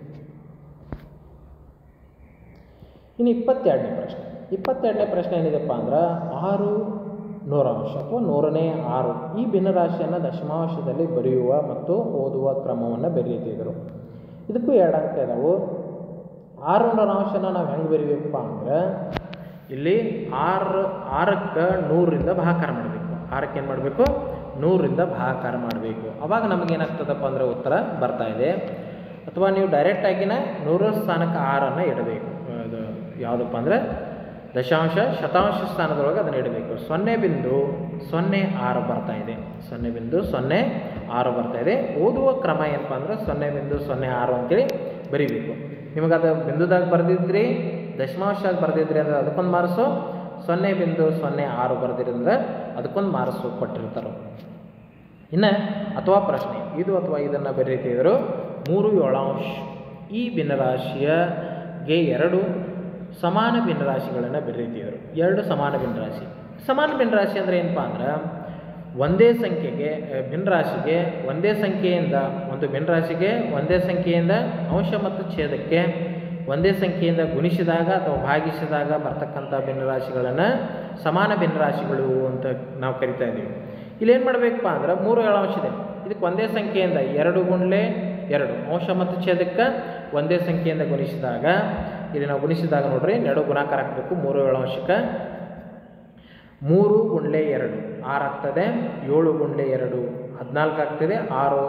ಇನ್ನು ಇಪ್ಪತ್ತೆರಡನೇ ಪ್ರಶ್ನೆ ಇಪ್ಪತ್ತೆರಡನೇ ಪ್ರಶ್ನೆ ಏನಿದೆಪ್ಪ ಅಂದ್ರೆ ಆರು ನೂರಾಂಶ ಅಥವಾ ನೂರನೇ ಆರು ಈ ಭಿನ್ನರಾಶಿಯನ್ನು ದಶಮಾಂಶದಲ್ಲಿ ಬರೆಯುವ ಮತ್ತು ಓದುವ ಕ್ರಮವನ್ನು ಬರೀತಿದ್ರು ಇದಕ್ಕೂ ಎರಡು ಅಂಕ ಇದಾವು ಆರು ನೂರಾಂಶನ ನಾವು ಹೆಂಗೆ ಬರೀಬೇಕಪ್ಪ ಅಂದ್ರೆ ಇಲ್ಲಿ ಆರು ಆರಕ್ಕೆ ನೂರರಿಂದ ಭಾಗಾಕಾರ ಮಾಡಬೇಕು ಆರಕ್ಕೆ ಏನು ಮಾಡಬೇಕು ನೂರರಿಂದ ಭಾಗಾಕಾರ ಮಾಡಬೇಕು ಅವಾಗ ನಮಗೇನಾಗ್ತದಪ್ಪ ಅಂದರೆ ಉತ್ತರ ಬರ್ತಾ ಇದೆ ಅಥವಾ ನೀವು ಡೈರೆಕ್ಟಾಗಿನ ನೂರರ ಸ್ಥಾನಕ್ಕೆ ಆರನ್ನು ಇಡಬೇಕು ಅದು ಯಾವುದಪ್ಪ ಅಂದರೆ ದಶಾಂಶ ಶತಾಂಶ ಸ್ಥಾನದೊಳಗೆ ಅದನ್ನು ಇಡಬೇಕು ಸೊನ್ನೆ ಬಿಂದು ಸೊನ್ನೆ ಆರು ಬರ್ತಾ ಇದೆ ಸೊನ್ನೆ ಬಿಂದು ಸೊನ್ನೆ ಆರು ಬರ್ತಾ ಇದೆ ಓದುವ ಕ್ರಮ ಏನಪ್ಪ ಅಂದ್ರೆ ಸೊನ್ನೆ ಬಿಂದು ಸೊನ್ನೆ ಆರು ಅಂತೇಳಿ ಬರೀಬೇಕು ನಿಮಗೆ ಅದು ಬಿಂದುದಾಗ ಬರೆದಿದ್ರಿ ದಶಮಾಂಶದಾಗ ಬರೆದಿದ್ರಿ ಅಂದ್ರೆ ಅದಕ್ಕೊಂದು ಮಾರ್ಸು ಸೊನ್ನೆ ಬಿಂದು ಸೊನ್ನೆ ಆರು ಬರೆದಿರಿ ಅಂದ್ರೆ ಅದಕ್ಕೊಂದು ಮಾರ್ಸು ಕೊಟ್ಟಿರ್ತಾರೆ ಇನ್ನು ಅಥವಾ ಪ್ರಶ್ನೆ ಇದು ಅಥವಾ ಇದನ್ನು ಬರೀತಿದ್ರು ಮೂರು ಏಳಾಂಶ ಈ ಭಿನ್ನರಾಶಿಯಗೆ ಎರಡು ಸಮಾನ ಭಿನ್ನರಾಶಿಗಳನ್ನು ಬರೀತಿದ್ರು ಎರಡು ಸಮಾನ ಭಿನ್ನರಾಶಿ ಸಮಾನ ಭಿನ್ನರಾಶಿ ಅಂದರೆ ಏನಪ್ಪ ಅಂದ್ರೆ ಒಂದೇ ಸಂಖ್ಯೆಗೆ ಅ, ಭಿನ್ನರಾಶಿಗೆ ಒಂದೇ ಸಂಖ್ಯೆಯಿಂದ ಒಂದು ಭಿನ್ನರಾಶಿಗೆ ಒಂದೇ ಸಂಖ್ಯೆಯಿಂದ ಅಂಶ ಮತ್ತು ಛೇದಕ್ಕೆ ಒಂದೇ ಸಂಖ್ಯೆಯಿಂದ ಗುಣಿಸಿದಾಗ ಅಥವಾ ಭಾಗಿಸಿದಾಗ ಬರ್ತಕ್ಕಂಥ ಭಿನ್ನರಾಶಿಗಳನ್ನು ಸಮಾನ ಭಿನ್ನರಾಶಿಗಳು ಅಂತ ನಾವು ಕರಿತಾ ಇದ್ದೀವಿ ಇಲ್ಲೇನು ಮಾಡಬೇಕಪ್ಪ ಅಂದ್ರೆ ಮೂರು ಏಳು ಅಂಶ ಇದೆ ಇದಕ್ಕೆ ಒಂದೇ ಸಂಖ್ಯೆಯಿಂದ ಎರಡು ಗುಂಡ್ಲೆ ಎರಡು ಅಂಶ ಮತ್ತು ಛೇದಕ್ಕೆ ಒಂದೇ ಸಂಖ್ಯೆಯಿಂದ ಗುಣಿಸಿದಾಗ ಇಲ್ಲಿ ನಾವು ಗುಣಿಸಿದಾಗ ನೋಡ್ರಿ ನಡು ಗುಣಾಕಾರ ಹಾಕಬೇಕು ಮೂರು ಏಳು ಅಂಶಕ್ಕೆ ಮೂರು ಗುಂಡ್ಲೆ ಎರಡು ಆರು ಆಗ್ತದೆ ಏಳು ಗುಂಡ್ಲೆ ಎರಡು ಹದಿನಾಲ್ಕು ಆಗ್ತದೆ ಆರು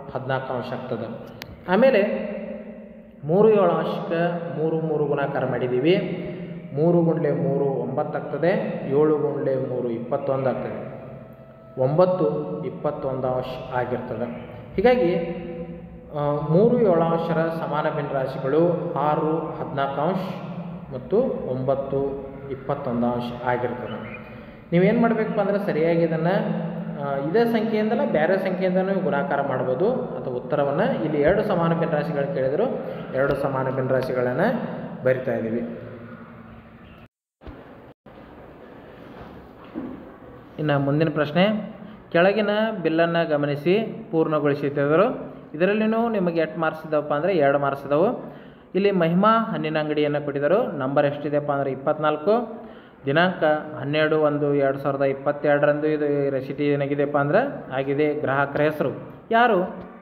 ಹದಿನಾಲ್ಕು ಅಂಶ ಆಗ್ತದೆ ಆಮೇಲೆ ಮೂರು ಏಳು ಅಂಶಕ್ಕೆ ಮೂರು ಮೂರು ಗುಣಾಕಾರ ಮಾಡಿದ್ದೀವಿ ಮೂರು ಗುಂಡ್ಲೆ ಮೂರು ಒಂಬತ್ತು ಆಗ್ತದೆ ಏಳು ಗುಂಡ್ಲೆ ಮೂರು ಇಪ್ಪತ್ತೊಂದು ಆಗ್ತದೆ ಒಂಬತ್ತು ಇಪ್ಪತ್ತೊಂದು ಅಂಶ ಆಗಿರ್ತದೆ ಹೀಗಾಗಿ ಆ, ಮೂರು ಏಳು ಅಂಶರ ಸಮಾನ ಭಿನ್ನರಾಶಿಗಳು ಆರು ಹದಿನಾಲ್ಕು ಅಂಶ ಮತ್ತು ಒಂಬತ್ತು ಇಪ್ಪತ್ತೊಂದು ಅಂಶ ಆಗಿರ್ತದೆ ನೀವೇನು ಮಾಡಬೇಕಪ್ಪ ಅಂದರೆ ಸರಿಯಾಗಿ ಇದನ್ನು ಇದೇ ಸಂಖ್ಯೆಯಿಂದಲೇ ಬೇರೆ ಸಂಖ್ಯೆಯಿಂದಲೂ ಗುಣಾಕಾರ ಮಾಡ್ಬೋದು ಅಥವಾ ಉತ್ತರವನ್ನು ಇಲ್ಲಿ ಎರಡು ಸಮಾನ ಭಿನ್ನರಾಶಿಗಳು ಕೇಳಿದರು ಎರಡು ಸಮಾನ ಭಿನ್ನರಾಶಿಗಳನ್ನು ಬರಿತಾ ಇದ್ದೀವಿ ಇನ್ನು ಮುಂದಿನ ಪ್ರಶ್ನೆ ಕೆಳಗಿನ ಬಿಲ್ಲನ್ನು ಗಮನಿಸಿ ಪೂರ್ಣಗೊಳಿಸಿದರು ಇದರಲ್ಲಿನೂ ನಿಮಗೆ ಎಷ್ಟು ಮಾರ್ಕ್ಸ್ ಇದಾವಪ್ಪ ಅಂದರೆ ಎರಡು ಮಾರ್ಕ್ಸ್ ಇದಾವೆ ಇಲ್ಲಿ ಮಹಿಮಾ ಹಣ್ಣಿನ ಅಂಗಡಿಯನ್ನು ಕೊಟ್ಟಿದ್ದರು ನಂಬರ್ ಎಷ್ಟಿದೆಪ್ಪ ಅಂದರೆ ಇಪ್ಪತ್ನಾಲ್ಕು ದಿನಾಂಕ ಹನ್ನೆರಡು ಒಂದು ಎರಡು ಸಾವಿರದ ಇಪ್ಪತ್ತೆರಡರಂದು ಇದು ರೆಸಿಟಿ ಏನಾಗಿದೆಪ್ಪ ಅಂದ್ರೆ ಆಗಿದೆ ಗ್ರಾಹಕರ ಹೆಸರು ಯಾರು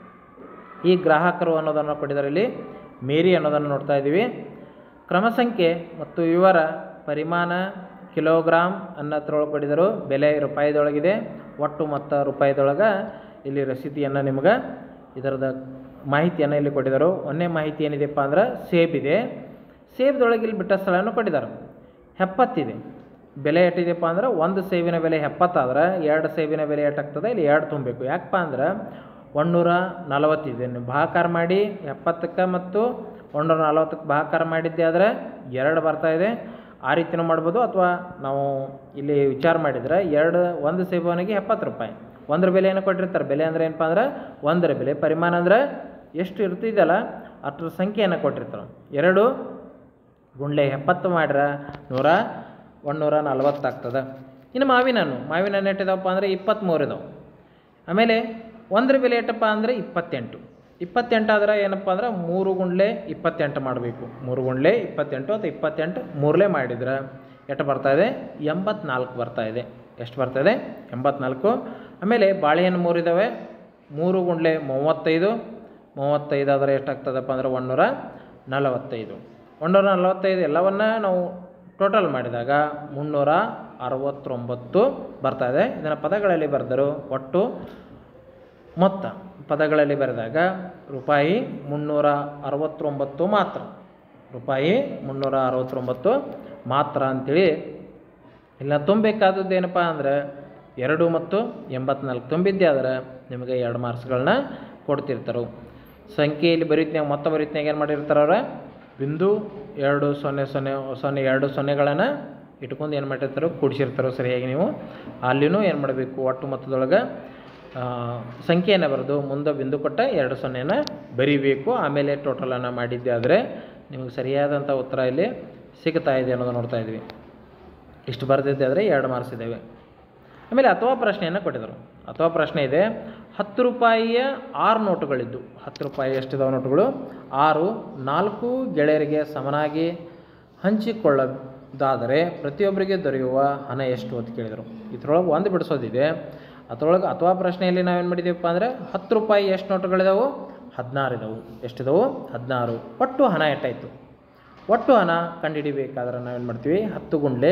ಈ ಗ್ರಾಹಕರು ಅನ್ನೋದನ್ನು ಕೊಟ್ಟಿದ್ದಾರೆ ಇಲ್ಲಿ ಮೇರಿ ಅನ್ನೋದನ್ನು ನೋಡ್ತಾ ಇದ್ದೀವಿ ಕ್ರಮ ಸಂಖ್ಯೆ ಮತ್ತು ವಿವರ ಪರಿಮಾಣ ಕಿಲೋಗ್ರಾಮ್ ಅನ್ನತ್ರೊಳಗೆ ಕೊಟ್ಟಿದ್ದರು ಬೆಲೆ ರೂಪಾಯಿದೊಳಗಿದೆ ಒಟ್ಟು ಮೊತ್ತ ರೂಪಾಯಿದೊಳಗೆ ಇಲ್ಲಿ ರಸೀದಿಯನ್ನು ನಿಮ್ಗೆ ಇದರದ ಮಾಹಿತಿಯನ್ನು ಇಲ್ಲಿ ಕೊಟ್ಟಿದ್ದರು ಒಂದನೇ ಮಾಹಿತಿ ಏನಿದೆಪ್ಪ ಅಂದ್ರೆ ಸೇಬ್ ಇದೆ ಸೇಬ್ದೊಳಗೆ ಇಲ್ಲಿ ಬಿಟ್ಟ ಸ್ಥಳವನ್ನು ಕೊಟ್ಟಿದ್ದಾರೆ ಎಪ್ಪತ್ತಿದೆ ಬೆಲೆ ಎಷ್ಟಿದೆಪ್ಪ ಅಂದ್ರೆ ಒಂದು ಸೇಬಿನ ಬೆಲೆ ಎಪ್ಪತ್ತಾದ್ರೆ ಎರಡು ಸೇಬಿನ ಬೆಲೆ ಎಷ್ಟಾಗ್ತದೆ ಇಲ್ಲಿ ಎರಡು ತುಂಬಬೇಕು ಯಾಕಪ್ಪ ಅಂದ್ರೆ ಒಂದೂರ ನಲವತ್ತಿದೆ ನೀವು ಭಾಕಾರ ಮಾಡಿ ಎಪ್ಪತ್ತಕ್ಕೆ ಮತ್ತು ಒಂದೂರ ನಲವತ್ತಕ್ಕೆ ಭಾಕಾರ ಮಾಡಿದ್ದೆ ಆದರೆ ಎರಡು ಬರ್ತಾ ಇದೆ ಆ ರೀತಿನೂ ಮಾಡ್ಬೋದು ಅಥವಾ ನಾವು ಇಲ್ಲಿ ವಿಚಾರ ಮಾಡಿದರೆ ಎರಡು ಒಂದು ಸೇಬುವನಿಗೆ ಎಪ್ಪತ್ತು ರೂಪಾಯಿ ಒಂದರ ಬೆಲೆ ಏನು ಕೊಟ್ಟಿರ್ತಾರೆ ಬೆಲೆ ಅಂದರೆ ಏನಪ್ಪ ಅಂದ್ರೆ ಒಂದರ ಬೆಲೆ ಪರಿಮಾಣ ಅಂದರೆ ಎಷ್ಟು ಇರ್ತಿದೆಯಲ್ಲ ಅದ್ರ ಸಂಖ್ಯೆಯನ್ನು ಕೊಟ್ಟಿರ್ತಾರೆ ಎರಡು ಗುಂಡ್ಲೆ ಎಪ್ಪತ್ತು ಮಾಡ್ರ ನೂರ ಒಂದುನೂರ ನಲ್ವತ್ತು ಆಗ್ತದೆ ಇನ್ನು ಮಾವಿನ ಹಣ್ಣು ಮಾವಿನ ಹಣ್ಣು ಎಷ್ಟಿದಾವಪ್ಪ ಅಂದರೆ ಇಪ್ಪತ್ತ್ಮೂರು ಇದಾವೆ ಆಮೇಲೆ ಒಂದರ ಬೆಲೆ ಎಷ್ಟಪ್ಪ ಅಂದರೆ ಇಪ್ಪತ್ತೆಂಟು ಇಪ್ಪತ್ತೆಂಟು ಆದ್ರೆ ಏನಪ್ಪ ಅಂದ್ರೆ ಮೂರು ಗುಂಡ್ಲೆ ಇಪ್ಪತ್ತೆಂಟು ಮಾಡಬೇಕು ಮೂರು ಗುಂಡ್ಲೆ ಇಪ್ಪತ್ತೆಂಟು ಅಥವಾ ಇಪ್ಪತ್ತೆಂಟು ಮೂರಲೇ ಮಾಡಿದ್ರೆ ಎಷ್ಟು ಬರ್ತಾ ಇದೆ ಎಂಬತ್ನಾಲ್ಕು ಬರ್ತಾ ಇದೆ ಎಷ್ಟು ಬರ್ತಾ ಇದೆ ಎಂಬತ್ನಾಲ್ಕು ಆಮೇಲೆ ಬಾಳೆಹಣ್ಣು ಮೂರು ಇದ್ದಾವೆ ಮೂರು ಗುಂಡ್ಲೆ ಮೂವತ್ತೈದು ಮೂವತ್ತೈದು ಆದರೆ ಎಷ್ಟಾಗ್ತದಪ್ಪ ಅಂದ್ರೆ ಒಂದೂರ ನಲವತ್ತೈದು ಒಂದೂರ ನಲವತ್ತೈದು ಎಲ್ಲವನ್ನ ನಾವು ಟೋಟಲ್ ಮಾಡಿದಾಗ ಮುನ್ನೂರ ಅರವತ್ತೊಂಬತ್ತು ಬರ್ತಾ ಇದೆ ಇದನ್ನು ಪದಗಳಲ್ಲಿ ಬರೆದರು ಒಟ್ಟು ಮೊತ್ತ ಪದಗಳಲ್ಲಿ ಬರೆದಾಗ ರೂಪಾಯಿ ಮುನ್ನೂರ ಅರವತ್ತೊಂಬತ್ತು ಮಾತ್ರ ರೂಪಾಯಿ ಮುನ್ನೂರ ಅರವತ್ತೊಂಬತ್ತು ಮಾತ್ರ ಅಂಥೇಳಿ ಇಲ್ಲ ತುಂಬಬೇಕಾದದ್ದು ಏನಪ್ಪ ಅಂದ್ರೆ ಎರಡು ಮತ್ತು ಎಂಬತ್ನಾಲ್ಕು ತುಂಬಿದ್ದೆ ಆದರೆ ನಿಮಗೆ ಎರಡು ಮಾರ್ಕ್ಸ್ಗಳನ್ನ ಕೊಡ್ತಿರ್ತಾರೆ ಸಂಖ್ಯೆಯಲ್ಲಿ ಬರೀತ್ನಾಗ ಮೊತ್ತ ಬರೀತ್ನಾಗ ಏನು ಮಾಡಿರ್ತಾರೆ ಅವ್ರ ಬಿಂದು ಎರಡು ಸೊನ್ನೆ ಸೊನ್ನೆ ಸೊನ್ನೆ ಎರಡು ಸೊನ್ನೆಗಳನ್ನು ಇಟ್ಕೊಂಡು ಏನು ಮಾಡಿರ್ತಾರೋ ಕೂಡಿಸಿರ್ತಾರೋ ಸರಿಯಾಗಿ ನೀವು ಅಲ್ಲಿನೂ ಏನು ಮಾಡಬೇಕು ಒಟ್ಟು ಮೊತ್ತದೊಳಗೆ ಆ, ಸಂಖ್ಯೆಯನ್ನು ಬರೆದು ಮುಂದೆ ಬಿಂದು ಕೊಟ್ಟ ಎರಡು ಸೊನ್ನೆಯನ್ನು ಬರಿಬೇಕು ಆಮೇಲೆ ಟೋಟಲನ್ನು ಮಾಡಿದ್ದೆ ಆದರೆ ನಿಮಗೆ ಸರಿಯಾದಂಥ ಉತ್ತರ ಇಲ್ಲಿ ಸಿಗ್ತಾ ಇದೆ ಅನ್ನೋದು ನೋಡ್ತಾ ಇದ್ವಿ ಇಷ್ಟು ಬರೆದಿದ್ದೆ ಆದರೆ ಎರಡು ಮಾರ್ಕ್ಸ್ ಇದ್ದಾವೆ ಆಮೇಲೆ ಅಥವಾ ಪ್ರಶ್ನೆಯನ್ನು ಕೊಟ್ಟಿದ್ದರು ಅಥವಾ ಪ್ರಶ್ನೆ ಇದೆ ಹತ್ತು ರೂಪಾಯಿಯ ಆರು ನೋಟುಗಳಿದ್ದು ಹತ್ತು ರೂಪಾಯಿ ಎಷ್ಟಿದಾವೆ ನೋಟುಗಳು ಆರು ನಾಲ್ಕು ಗೆಳೆಯರಿಗೆ ಸಮನಾಗಿ ಹಂಚಿಕೊಳ್ಳದಾದರೆ ಪ್ರತಿಯೊಬ್ಬರಿಗೆ ದೊರೆಯುವ ಹಣ ಎಷ್ಟು ಅಂತ ಕೇಳಿದರು ಇದರೊಳಗೆ ಒಂದು ಬಿಡಿಸೋದಿದೆ ಅದರೊಳಗೆ ಅಥವಾ ಪ್ರಶ್ನೆಯಲ್ಲಿ ನಾವೇನು ಮಾಡಿದ್ದೀವಪ್ಪ ಅಂದರೆ ಹತ್ತು ರೂಪಾಯಿ ಎಷ್ಟು ನೋಟುಗಳಿದಾವು ಹದಿನಾರು ಇದಾವು ಎಷ್ಟಿದಾವು ಹದಿನಾರು ಒಟ್ಟು ಹಣ ಎಷ್ಟಾಯಿತು ಒಟ್ಟು ಹಣ ಕಂಡುಹಿಡಿಬೇಕಾದ್ರೆ ನಾವೇನು ಮಾಡ್ತೀವಿ ಹತ್ತು ಗುಂಡ್ಲೆ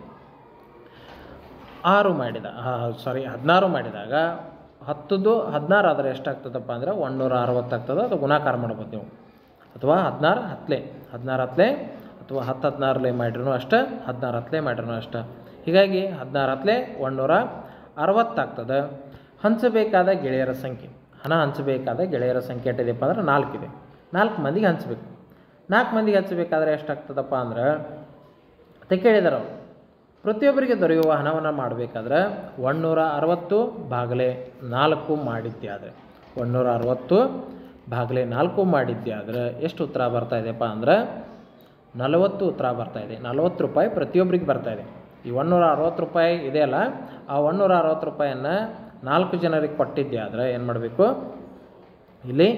ಆರು ಮಾಡಿದ ಸಾರಿ ಹದಿನಾರು ಮಾಡಿದಾಗ ಹತ್ತದು ಹದಿನಾರು ಆದರೆ ಎಷ್ಟಾಗ್ತದಪ್ಪ ಅಂದರೆ ಒಂದೂರ ಅರವತ್ತಾಗ್ತದೆ ಅದು ಗುಣಾಕಾರ ಮಾಡ್ಬೋದು ನೀವು ಅಥವಾ ಹದಿನಾರು ಹತ್ತಲೆ ಹದಿನಾರು ಹತ್ತಲೆ ಅಥವಾ ಹತ್ತು ಹದಿನಾರಲೆ ಮಾಡ್ರೂ ಅಷ್ಟೇ ಹದಿನಾರು ಹತ್ತಲೆ ಮಾಡ್ರೂ ಅಷ್ಟೇ ಹೀಗಾಗಿ ಹದಿನಾರು ಹತ್ತಲೆ ಒಂದೂರ ಅರವತ್ತಾಗ್ತದೆ ಹಂಚಬೇಕಾದ ಗೆಳೆಯರ ಸಂಖ್ಯೆ ಹಣ ಹಂಚಬೇಕಾದ ಗೆಳೆಯರ ಸಂಖ್ಯೆ ಎಷ್ಟಿದೆಪ್ಪ ಅಂದ್ರೆ ನಾಲ್ಕಿದೆ ನಾಲ್ಕು ಮಂದಿಗೆ ಹಂಚಬೇಕು ನಾಲ್ಕು ಮಂದಿಗೆ ಹಂಚಬೇಕಾದ್ರೆ ಎಷ್ಟಾಗ್ತದಪ್ಪ ಅಂದ್ರೆ ಅಂತ ಕೇಳಿದಾರೆ ಅವರು ಪ್ರತಿಯೊಬ್ಬರಿಗೆ ದೊರೆಯುವ ಹಣವನ್ನು ಮಾಡಬೇಕಾದ್ರೆ ಒಂದುನೂರ ಅರವತ್ತು ಬಾಗಲೆ ನಾಲ್ಕು ಮಾಡಿದ್ದೆ ಆದರೆ ಒಂದುನೂರ ಅರವತ್ತು ಬಾಗಲೆ ನಾಲ್ಕು ಮಾಡಿದ್ದೆ ಆದರೆ ಎಷ್ಟು ಉತ್ತರ ಬರ್ತಾ ಇದೆಯಪ್ಪ ಅಂದ್ರೆ ನಲವತ್ತು ಉತ್ತರ ಬರ್ತಾ ಇದೆ ನಲವತ್ತು ರೂಪಾಯಿ ಪ್ರತಿಯೊಬ್ಬರಿಗೆ ಬರ್ತಾ ಇದೆ ಈ ಒಂದುನೂರ ಅರವತ್ತು ರೂಪಾಯಿ ಇದೆಯಲ್ಲ ಆ ಒಂದುನೂರ ಅರವತ್ತು ರೂಪಾಯಿಯನ್ನು ನಾಲ್ಕು ಜನರಿಗೆ ಕೊಟ್ಟಿದ್ದೆ ಆದರೆ ಏನು ಮಾಡಬೇಕು ಇಲ್ಲಿ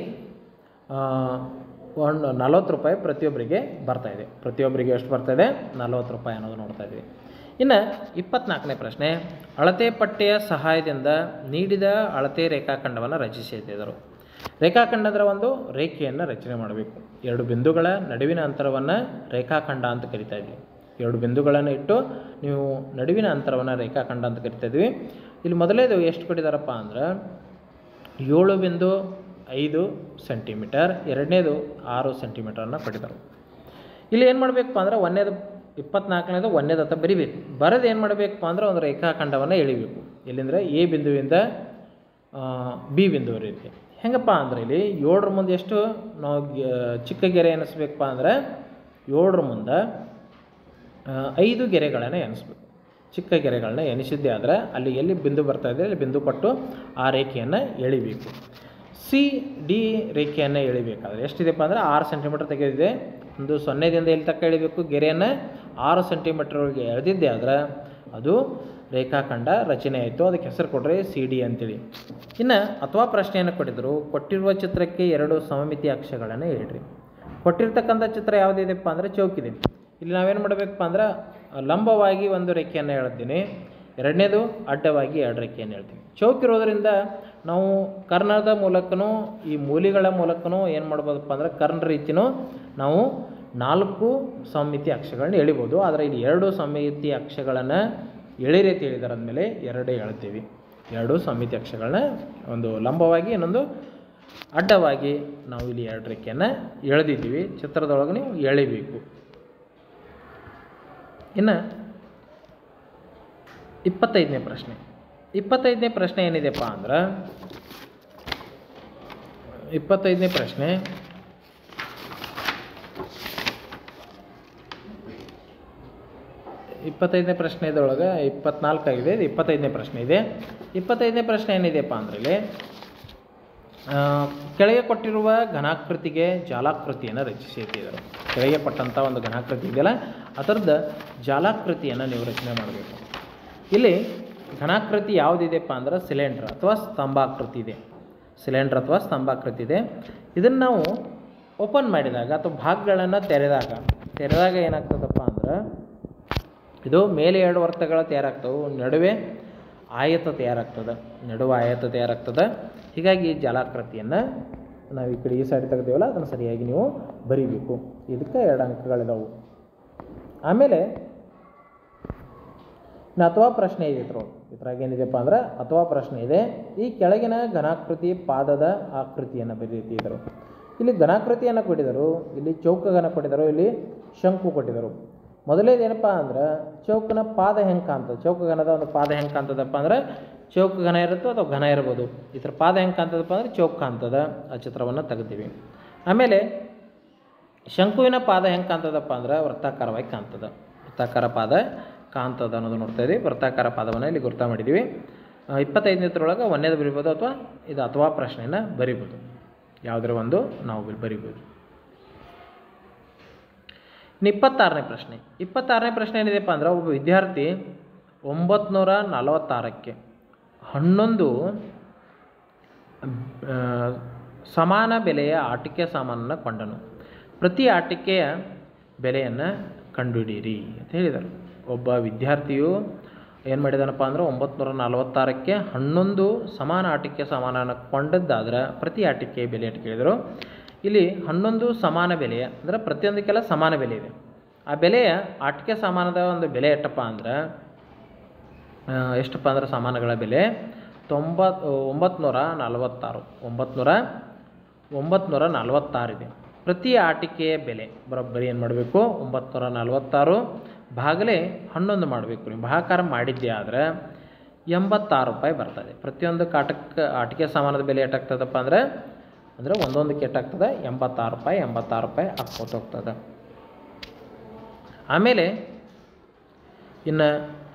ಒಂದು ನಲ್ವತ್ತು ರೂಪಾಯಿ ಪ್ರತಿಯೊಬ್ಬರಿಗೆ ಬರ್ತಾ ಇದೆ ಪ್ರತಿಯೊಬ್ಬರಿಗೆ ಎಷ್ಟು ಬರ್ತಾ ಇದೆ ನಲ್ವತ್ತು ರೂಪಾಯಿ ಅನ್ನೋದು ನೋಡ್ತಾ ಇದ್ವಿ ಇನ್ನು ಇಪ್ಪತ್ನಾಲ್ಕನೇ ಪ್ರಶ್ನೆ ಅಳತೆ ಪಟ್ಟಿಯ ಸಹಾಯದಿಂದ ನೀಡಿದ ಅಳತೆ ರೇಖಾಖಂಡವನ್ನು ರಚಿಸಿದ್ದರು ರೇಖಾಖಂಡದ ಒಂದು ರೇಖೆಯನ್ನು ರಚನೆ ಮಾಡಬೇಕು ಎರಡು ಬಿಂದುಗಳ ನಡುವಿನ ಅಂತರವನ್ನು ರೇಖಾಖಂಡ ಅಂತ ಕರಿತಾ ಇದ್ವಿ ಎರಡು ಬಿಂದುಗಳನ್ನು ಇಟ್ಟು ನೀವು ನಡುವಿನ ಅಂತರವನ್ನು ರೇಖಾಖಂಡ ಅಂತ ಕರಿತಾ ಇದ್ವಿ ಇಲ್ಲಿ ಮೊದಲೇದು ಎಷ್ಟು ಕೊಟ್ಟಿದ್ದಾರಪ್ಪ ಅಂದ್ರೆ ಏಳು ಬಿಂದು ಐದು ಸೆಂಟಿಮೀಟರ್ ಎರಡನೇದು ಆರು ಸೆಂಟಿಮೀಟರನ್ನು ಕೊಟ್ಟಿದ್ದಾರೆ ಇಲ್ಲಿ ಏನು ಮಾಡಬೇಕಪ್ಪ ಅಂದ್ರೆ ಒಂದೇದು ಇಪ್ಪತ್ನಾಲ್ಕನೇದು ಒಂದೇದು ಅಂತ ಬರಿಬೇಕು ಬರೆದು ಏನು ಮಾಡಬೇಕಪ್ಪ ಅಂದ್ರೆ ಒಂದು ರೇಖಾಖಂಡವನ್ನು ಎಳಿಬೇಕು ಎಲ್ಲಿಂದ್ರೆ ಎ ಬಿಂದುವಿಂದ ಬಿ ಬಿಂದುವರೆಗೆ ಹೆಂಗಪ್ಪ ಅಂದ್ರೆ ಇಲ್ಲಿ ಏಳರ ಮುಂದೆ ಎಷ್ಟು ನಾವು ಗೆ- ಚಿಕ್ಕ ಗೆರೆ ಎನಿಸ್ಬೇಕಪ್ಪ ಅಂದ್ರೆ ಏಳರ ಮುಂದೆ ಆ, ಐದು ಗೆರೆಗಳನ್ನು ಎನಿಸ್ಬೇಕು ಚಿಕ್ಕ ಗೆರೆಗಳನ್ನ ಎನಿಸಿದ್ದೆ ಆದರೆ ಅಲ್ಲಿ ಎಲ್ಲಿ ಬಿಂದು ಬರ್ತಾ ಇದೆ ಅಲ್ಲಿ ಬಿಂದು ಕೊಟ್ಟು ಆ ರೇಖೆಯನ್ನು ಎಳಿಬೇಕು ಸಿ ಡಿ ರೇಖೆಯನ್ನು ಎಳಿಬೇಕಾದ್ರೆ ಎಷ್ಟಿದೆಪ್ಪ ಅಂದರೆ ಆರು ಸೆಂಟಿಮೀಟರ್ ತೆಗೆದಿದೆ ಒಂದು ಸೊನ್ನೆದಿಂದ ಎಲ್ಲಿ ತಕ್ಕ ಎಳಿಬೇಕು ಗೆರೆಯನ್ನು ಆರು ಸೆಂಟಿಮೀಟರ್ಗೆ ಎಳೆದಿದ್ದೆ ಆದರೆ ಅದು ರೇಖಾಖಂಡ ರಚನೆ ಆಯಿತು ಅದಕ್ಕೆ ಹೆಸರು ಕೊಡ್ರಿ ಸಿ ಡಿ ಅಂತೇಳಿ ಇನ್ನು ಅಥವಾ ಪ್ರಶ್ನೆಯನ್ನು ಕೊಟ್ಟಿದ್ದರು ಕೊಟ್ಟಿರುವ ಚಿತ್ರಕ್ಕೆ ಎರಡು ಸಮಮಿತಿ ಅಕ್ಷಗಳನ್ನು ಹೇಳ್ರಿ ಕೊಟ್ಟಿರ್ತಕ್ಕಂಥ ಚಿತ್ರ ಯಾವುದಿದೆಪ್ಪ ಅಂದರೆ ಚೌಕಿದೆ ಇಲ್ಲಿ ನಾವೇನು ಮಾಡಬೇಕಪ್ಪ ಅಂದ್ರೆ ಲಂಬವಾಗಿ ಒಂದು ರೇಖೆಯನ್ನು ಹೇಳ್ತೀನಿ ಎರಡನೇದು ಅಡ್ಡವಾಗಿ ಎರಡು ರೇಖೆಯನ್ನು ಹೇಳ್ತೀನಿ ಚೌಕಿರೋದ್ರಿಂದ ನಾವು ಕರ್ಣದ ಮೂಲಕನೂ ಈ ಮೂಲಿಗಳ ಮೂಲಕನೂ ಏನು ಮಾಡ್ಬೋದಪ್ಪ ಅಂದ್ರೆ ಕರ್ಣ ರೀತಿನೂ ನಾವು ನಾಲ್ಕು ಸಮ್ಮಿತಿ ಅಕ್ಷಗಳನ್ನ ಎಳಿಬೋದು ಆದರೆ ಇಲ್ಲಿ ಎರಡು ಸಮ್ಮಿತಿ ಅಕ್ಷಗಳನ್ನು ಎಳಿರಿ ಅಂತ ಹೇಳಿದಾರೆ ಅಂದಮೇಲೆ ಎರಡೇ ಹೇಳ್ತೀವಿ ಎರಡು ಸಮ್ಮಿತಿ ಅಕ್ಷಗಳನ್ನ ಒಂದು ಲಂಬವಾಗಿ ಇನ್ನೊಂದು ಅಡ್ಡವಾಗಿ ನಾವು ಇಲ್ಲಿ ಎರಡು ರೇಖೆಯನ್ನು ಎಳೆದಿದ್ದೀವಿ ಚಿತ್ರದೊಳಗೆ ನೀವು ಎಳಿಬೇಕು ಇನ್ನು ಇಪ್ಪತ್ತೈದನೇ ಪ್ರಶ್ನೆ ಇಪ್ಪತ್ತೈದನೇ ಪ್ರಶ್ನೆ ಏನಿದೆಪ್ಪ ಅಂದ್ರೆ ಇಪ್ಪತ್ತೈದನೇ ಪ್ರಶ್ನೆ ಇಪ್ಪತ್ತೈದನೇ ಪ್ರಶ್ನೆ ಇದರೊಳಗೆ ಇಪ್ಪತ್ನಾಲ್ಕು ಆಗಿದೆ ಇದು ಇಪ್ಪತ್ತೈದನೇ ಪ್ರಶ್ನೆ ಇದೆ ಇಪ್ಪತ್ತೈದನೇ ಪ್ರಶ್ನೆ ಏನಿದೆಯಪ್ಪ ಅಂದ್ರೆ ಇಲ್ಲಿ ಆ, ಕೆಳಗೆ ಕೊಟ್ಟಿರುವ ಘನಾಕೃತಿಗೆ ಜಾಲಾಕೃತಿಯನ್ನು ರಚಿಸಿ ಅಂತಿದ್ದಾರೆ ಕೆಳಗೆ ಕೊಟ್ಟಂಥ ಒಂದು ಘನಾಕೃತಿ ಇದೆಯಲ್ಲ ಅದರದ್ದು ಜಾಲಾಕೃತಿಯನ್ನು ನೀವು ರಚನೆ ಮಾಡಬೇಕು ಇಲ್ಲಿ ಘನಾಕೃತಿ ಯಾವುದಿದೆಪ್ಪ ಅಂದ್ರೆ ಸಿಲಿಂಡ್ರ್ ಅಥವಾ ಸ್ತಂಭಾಕೃತಿ ಇದೆ ಸಿಲಿಂಡ್ರ್ ಅಥವಾ ಸ್ತಂಭಾಕೃತಿ ಇದೆ ಇದನ್ನು ನಾವು ಓಪನ್ ಮಾಡಿದಾಗ ಅಥವಾ ಭಾಗಗಳನ್ನು ತೆರೆದಾಗ ತೆರೆದಾಗ ಏನಾಗ್ತದಪ್ಪ ಅಂದ್ರೆ ಇದು ಮೇಲೆ ಎರಡು ವರ್ತಗಳು ತಯಾರಾಗ್ತವೆ ನಡುವೆ ಆಯತ ತಯಾರಾಗ್ತದೆ ನಡುವೆ ಆಯತ ತಯಾರಾಗ್ತದೆ ಹೀಗಾಗಿ ಜಲಾಕೃತಿಯನ್ನು ನಾವು ಈ ಕಡೆ ಈ ಸೈಡ್ ತೆಗ್ದೇವಲ್ಲ ಅದನ್ನು ಸರಿಯಾಗಿ ನೀವು ಬರಿಬೇಕು ಇದಕ್ಕೆ ಎರಡು ಅಂಕಗಳಿದಾವು ಆಮೇಲೆ ಇನ್ನು ಅಥವಾ ಪ್ರಶ್ನೆ ಇದೆ ಇದ್ರೊಳಗೆ ಇದ್ರಾಗ ಏನಿದೆಪ್ಪ ಅಂದ್ರೆ ಅಥವಾ ಪ್ರಶ್ನೆ ಇದೆ ಈ ಕೆಳಗಿನ ಘನಾಕೃತಿ ಪಾದದ ಆಕೃತಿಯನ್ನು ಬರೀತಿ ಇದ್ರು ಇಲ್ಲಿ ಘನಾಕೃತಿಯನ್ನು ಕೊಟ್ಟಿದ್ದರು ಇಲ್ಲಿ ಚೌಕಗನ ಕೊಟ್ಟಿದ್ದರು ಇಲ್ಲಿ ಶಂಕು ಕೊಟ್ಟಿದ್ದರು ಮೊದಲೇದು ಏನಪ್ಪ ಅಂದ್ರೆ ಚೌಕನ ಪಾದ ಹೆಂಗೆ ಕಾಣ್ತದೆ ಚೌಕಗನದ ಒಂದು ಪಾದ ಹೆಂಗೆ ಕಾಣ್ತದಪ್ಪ ಅಂದ್ರೆ ಚೌಕ ಘನ ಇರುತ್ತೋ ಅಥವಾ ಘನ ಇರ್ಬೋದು ಇದ್ರ ಪಾದ ಹೆಂಗೆ ಕಾಣ್ತದಪ್ಪ ಅಂದ್ರೆ ಚೌಕ ಕಾಣ್ತದ ಆ ಚಿತ್ರವನ್ನು ತೆಗ್ತೀವಿ ಆಮೇಲೆ ಶಂಕುವಿನ ಪಾದ ಹೆಂಗೆ ಕಾಣ್ತದಪ್ಪ ಅಂದ್ರೆ ವೃತ್ತಾಕಾರವಾಗಿ ಕಾಣ್ತದ ವೃತ್ತಾಕಾರ ಪಾದ ಕಾಣ್ತದ ಅನ್ನೋದು ನೋಡ್ತಾ ಇದ್ದೀವಿ ವೃತ್ತಾಕಾರ ಪಾದವನ್ನು ಇಲ್ಲಿ ಗುರ್ತ ಮಾಡಿದ್ದೀವಿ ಆ, ಇಪ್ಪತ್ತೈದನೇತ್ರೊಳಗೆ ಒಂದೇದು ಬರಿಬೋದು ಅಥವಾ ಇದು ಅಥವಾ ಪ್ರಶ್ನೆಯನ್ನು ಬರಿಬೋದು ಯಾವುದರ ಒಂದು ನಾವು ಇಲ್ಲಿ ಬರಿಬೋದು ಇನ್ನು ಇಪ್ಪತ್ತಾರನೇ ಪ್ರಶ್ನೆ ಇಪ್ಪತ್ತಾರನೇ ಪ್ರಶ್ನೆ ಏನಿದೆಪ್ಪ ಅಂದ್ರೆ ಒಬ್ಬ ವಿದ್ಯಾರ್ಥಿ ಒಂಬತ್ತು ನೂರ ನಲವತ್ತಾರಕ್ಕೆ ಹನ್ನೊಂದು ಆ, ಸಮಾನ ಬೆಲೆಯ ಆಟಿಕೆ ಸಾಮಾನನ್ನು ಕೊಂಡನು ಪ್ರತಿ ಆಟಿಕೆಯ ಬೆಲೆಯನ್ನು ಕಂಡುಹಿಡಿಯಿರಿ ಅಂತ ಹೇಳಿದರು ಒಬ್ಬ ವಿದ್ಯಾರ್ಥಿಯು ಏನು ಮಾಡಿದಾನಪ್ಪ ಅಂದ್ರೆ ಒಂಬತ್ತು ನೂರ ನಲವತ್ತಾರಕ್ಕೆ ಹನ್ನೊಂದು ಸಮಾನ ಆಟಿಕೆ ಸಾಮಾನನ್ನು ಕೊಂಡದ್ದಾದ್ರೆ ಪ್ರತಿ ಆಟಿಕೆ ಬೆಲೆ ಅಂತ ಕೇಳಿದರು ಇಲ್ಲಿ ಹನ್ನೊಂದು ಸಮಾನ ಬೆಲೆಯ ಅಂದರೆ ಪ್ರತಿಯೊಂದಕ್ಕೆಲ್ಲ ಸಮಾನ ಬೆಲೆ ಇದೆ ಆ ಬೆಲೆಯ ಆಟಿಕೆ ಸಾಮಾನದ ಒಂದು ಬೆಲೆ ಎಷ್ಟಪ್ಪ ಅಂದ್ರೆ ಆ, ಎಷ್ಟಪ್ಪ ಅಂದ್ರೆ ಸಾಮಾನುಗಳ ಬೆಲೆ ತೊಂಬತ್ತು ಒಂಬತ್ತು ನೂರ ನಲವತ್ತಾರು ಒಂಬತ್ತು ನೂರ ಒಂಬತ್ತು ನೂರ ನಲವತ್ತಾರಿದೆ ಪ್ರತಿ ಆಟಿಕೆಯ ಬೆಲೆ ಬರೋಬ್ಬರಿ ಏನು ಮಾಡಬೇಕು ಒಂಬತ್ತು ನೂರ ನಲವತ್ತಾರು ಭಾಗಲೇ ಹನ್ನೊಂದು ಮಾಡಬೇಕು ನೀವು ಭಾಗಾಕಾರ ಮಾಡಿದ್ದೆ ಆದರೆ ಎಂಬತ್ತಾರು ರೂಪಾಯಿ ಬರ್ತದೆ ಪ್ರತಿಯೊಂದು ಕಾಟಕ್ಕೆ ಆಟಿಕೆ ಸಾಮಾನದ ಬೆಲೆ ಎಷ್ಟಾಗ್ತದಪ್ಪ ಅಂದರೆ ಅಂದರೆ ಒಂದೊಂದಕ್ಕೆ ಎಷ್ಟಾಗ್ತದೆ ಎಂಬತ್ತಾರು ರೂಪಾಯಿ ಎಂಬತ್ತಾರು ರೂಪಾಯಿ ಹಾಕ್ಕೋತ ಹೋಗ್ತದೆ ಆಮೇಲೆ ಇನ್ನು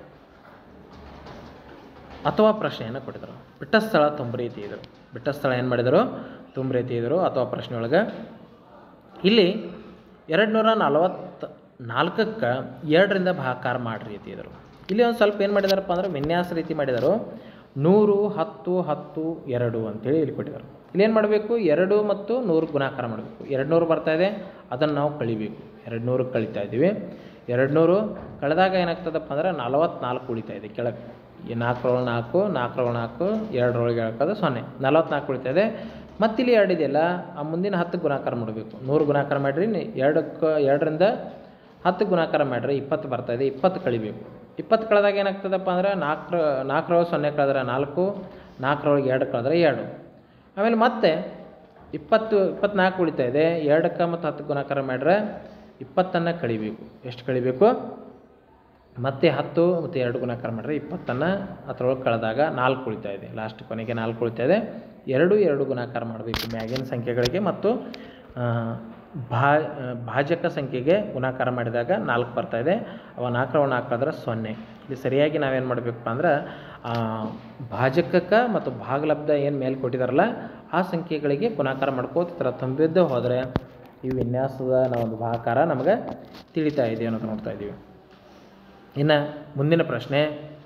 ಅಥವಾ ಪ್ರಶ್ನೆಯನ್ನು ಕೊಟ್ಟಿದ್ರು ಬಿಟ್ಟ ಸ್ಥಳ ತುಂಬರೀತಿ ಇದ್ರು ಬಿಟ್ಟ ಸ್ಥಳ ಏನು ಮಾಡಿದರು ತುಂಬರೀತಿ ಇದ್ರು ಅಥವಾ ಪ್ರಶ್ನೆ ಒಳಗೆ ಇಲ್ಲಿ ಎರಡು ನೂರ ನಲವತ್ತು ನಾಲ್ಕಕ್ಕೆ ಎರಡರಿಂದ ಭಾಕಾರ ಮಾಡಿ ರೀತಿ ಇದ್ರು ಇಲ್ಲಿ ಒಂದು ಸ್ವಲ್ಪ ಏನು ಮಾಡಿದಾರಪ್ಪ ಅಂದ್ರೆ ವಿನ್ಯಾಸ ರೀತಿ ಮಾಡಿದರು ನೂರು ಹತ್ತು ಹತ್ತು ಎರಡು ಅಂತೇಳಿ ಇಲ್ಲಿ ಕೊಟ್ಟಿದ್ದಾರೆ ಇಲ್ಲಿ ಏನು ಮಾಡಬೇಕು ಎರಡು ಮತ್ತು ನೂರು ಗುಣಾಕಾರ ಮಾಡಬೇಕು ಎರಡು ನೂರು ಬರ್ತಾ ಇದೆ ಅದನ್ನು ನಾವು ಕಳಿಬೇಕು ಎರಡು ನೂರು ಕಳಿತಾ ಇದ್ದೀವಿ ಎರಡು ನೂರು ಕಳೆದಾಗ ಏನಾಗ್ತದಪ್ಪ ಅಂದ್ರೆ ನಲವತ್ನಾಲ್ಕು ಉಳಿತಾ ಇದೆ ಕೆಳಗೆ ಈ ನಾಲ್ಕರೊಳಗೆ ನಾಲ್ಕು ನಾಲ್ಕರೊಳಗೆ ನಾಲ್ಕು ಎರಡರೊಳಗೆ ಹೇಳ್ಕೋದು ಸೊನ್ನೆ ನಲವತ್ನಾಲ್ಕು ಉಳಿತಾ ಇದೆ ಮತ್ತಿಲ್ಲಿ ಎರಡು ಇದೆಯಲ್ಲ ಆ ಮುಂದಿನ ಹತ್ತು ಗುಣಾಕಾರ ಮಾಡಬೇಕು ನೂರು ಗುಣಾಕಾರ ಮಾಡಿರಿ ನಿ- ಎರಡಕ್ಕೆ ಎರಡರಿಂದ ಹತ್ತು ಗುಣಾಕಾರ ಮಾಡಿರಿ ಇಪ್ಪತ್ತು ಬರ್ತಾ ಇದೆ ಇಪ್ಪತ್ತು ಕಳಿಬೇಕು ಇಪ್ಪತ್ತು ಕಳೆದಾಗ ಏನಾಗ್ತದಪ್ಪ ಅಂದ್ರೆ ನಾಲ್ಕರ ನಾಲ್ಕರೊಳಗೆ ಸೊನ್ನೆ ಕಳೆದ್ರೆ ನಾಲ್ಕು ನಾಲ್ಕರೊಳಗೆ ಎರಡು ಕಳೆದ್ರೆ ಎರಡು ಆಮೇಲೆ ಮತ್ತೆ ಇಪ್ಪತ್ತು ಇಪ್ಪತ್ನಾಲ್ಕು ಉಳಿತಾ ಇದೆ ಎರಡಕ್ಕೆ ಮತ್ತು ಹತ್ತು ಗುಣಾಕಾರ ಮಾಡ್ರೆ ಇಪ್ಪತ್ತನ್ನು ಕಳಿಬೇಕು ಎಷ್ಟು ಕಳಿಬೇಕು ಮತ್ತೆ ಹತ್ತು ಮತ್ತು ಎರಡು ಗುಣಾಕಾರ ಮಾಡಿದ್ರೆ ಇಪ್ಪತ್ತನ್ನು ಅದರೊಳಗೆ ಕಳೆದಾಗ ನಾಲ್ಕು ಉಳಿತಾ ಇದೆ ಲಾಸ್ಟ್ ಕೊನೆಗೆ ನಾಲ್ಕು ಉಳಿತಾ ಇದೆ ಎರಡು ಎರಡು ಗುಣಾಕಾರ ಮಾಡಬೇಕು ಮ್ಯಾಗಿನ ಸಂಖ್ಯೆಗಳಿಗೆ ಮತ್ತು ಆ, ಭಾ ಆ, ಭಾಜಕ ಸಂಖ್ಯೆಗೆ ಗುಣಾಕಾರ ಮಾಡಿದಾಗ ನಾಲ್ಕು ಬರ್ತಾ ಇದೆ ಅವ ನಾಲ್ಕರವ ನಾಲ್ಕು ಆದ್ರೆ ಸೊನ್ನೆ ಇಲ್ಲಿ ಸರಿಯಾಗಿ ನಾವೇನು ಮಾಡಬೇಕಪ್ಪ ಅಂದ್ರೆ ಆ, ಭಾಜಕಕ್ಕೆ ಮತ್ತು ಭಾಗಲಬ್ಧ ಏನು ಮೇಲೆ ಕೊಟ್ಟಿದಾರಲ್ಲ ಆ ಸಂಖ್ಯೆಗಳಿಗೆ ಗುಣಾಕಾರ ಮಾಡ್ಕೋತ ಈ ಥರ ತುಂಬಿದ್ದು ಹೋದರೆ ಈ ವಿನ್ಯಾಸದ ನಾವೊಂದು ಭಾಕಾರ ನಮಗೆ ತಿಳಿತಾ ಇದೆ ಅನ್ನೋದು ನೋಡ್ತಾ ಇದ್ದೀವಿ ಇನ್ನು ಮುಂದಿನ ಪ್ರಶ್ನೆ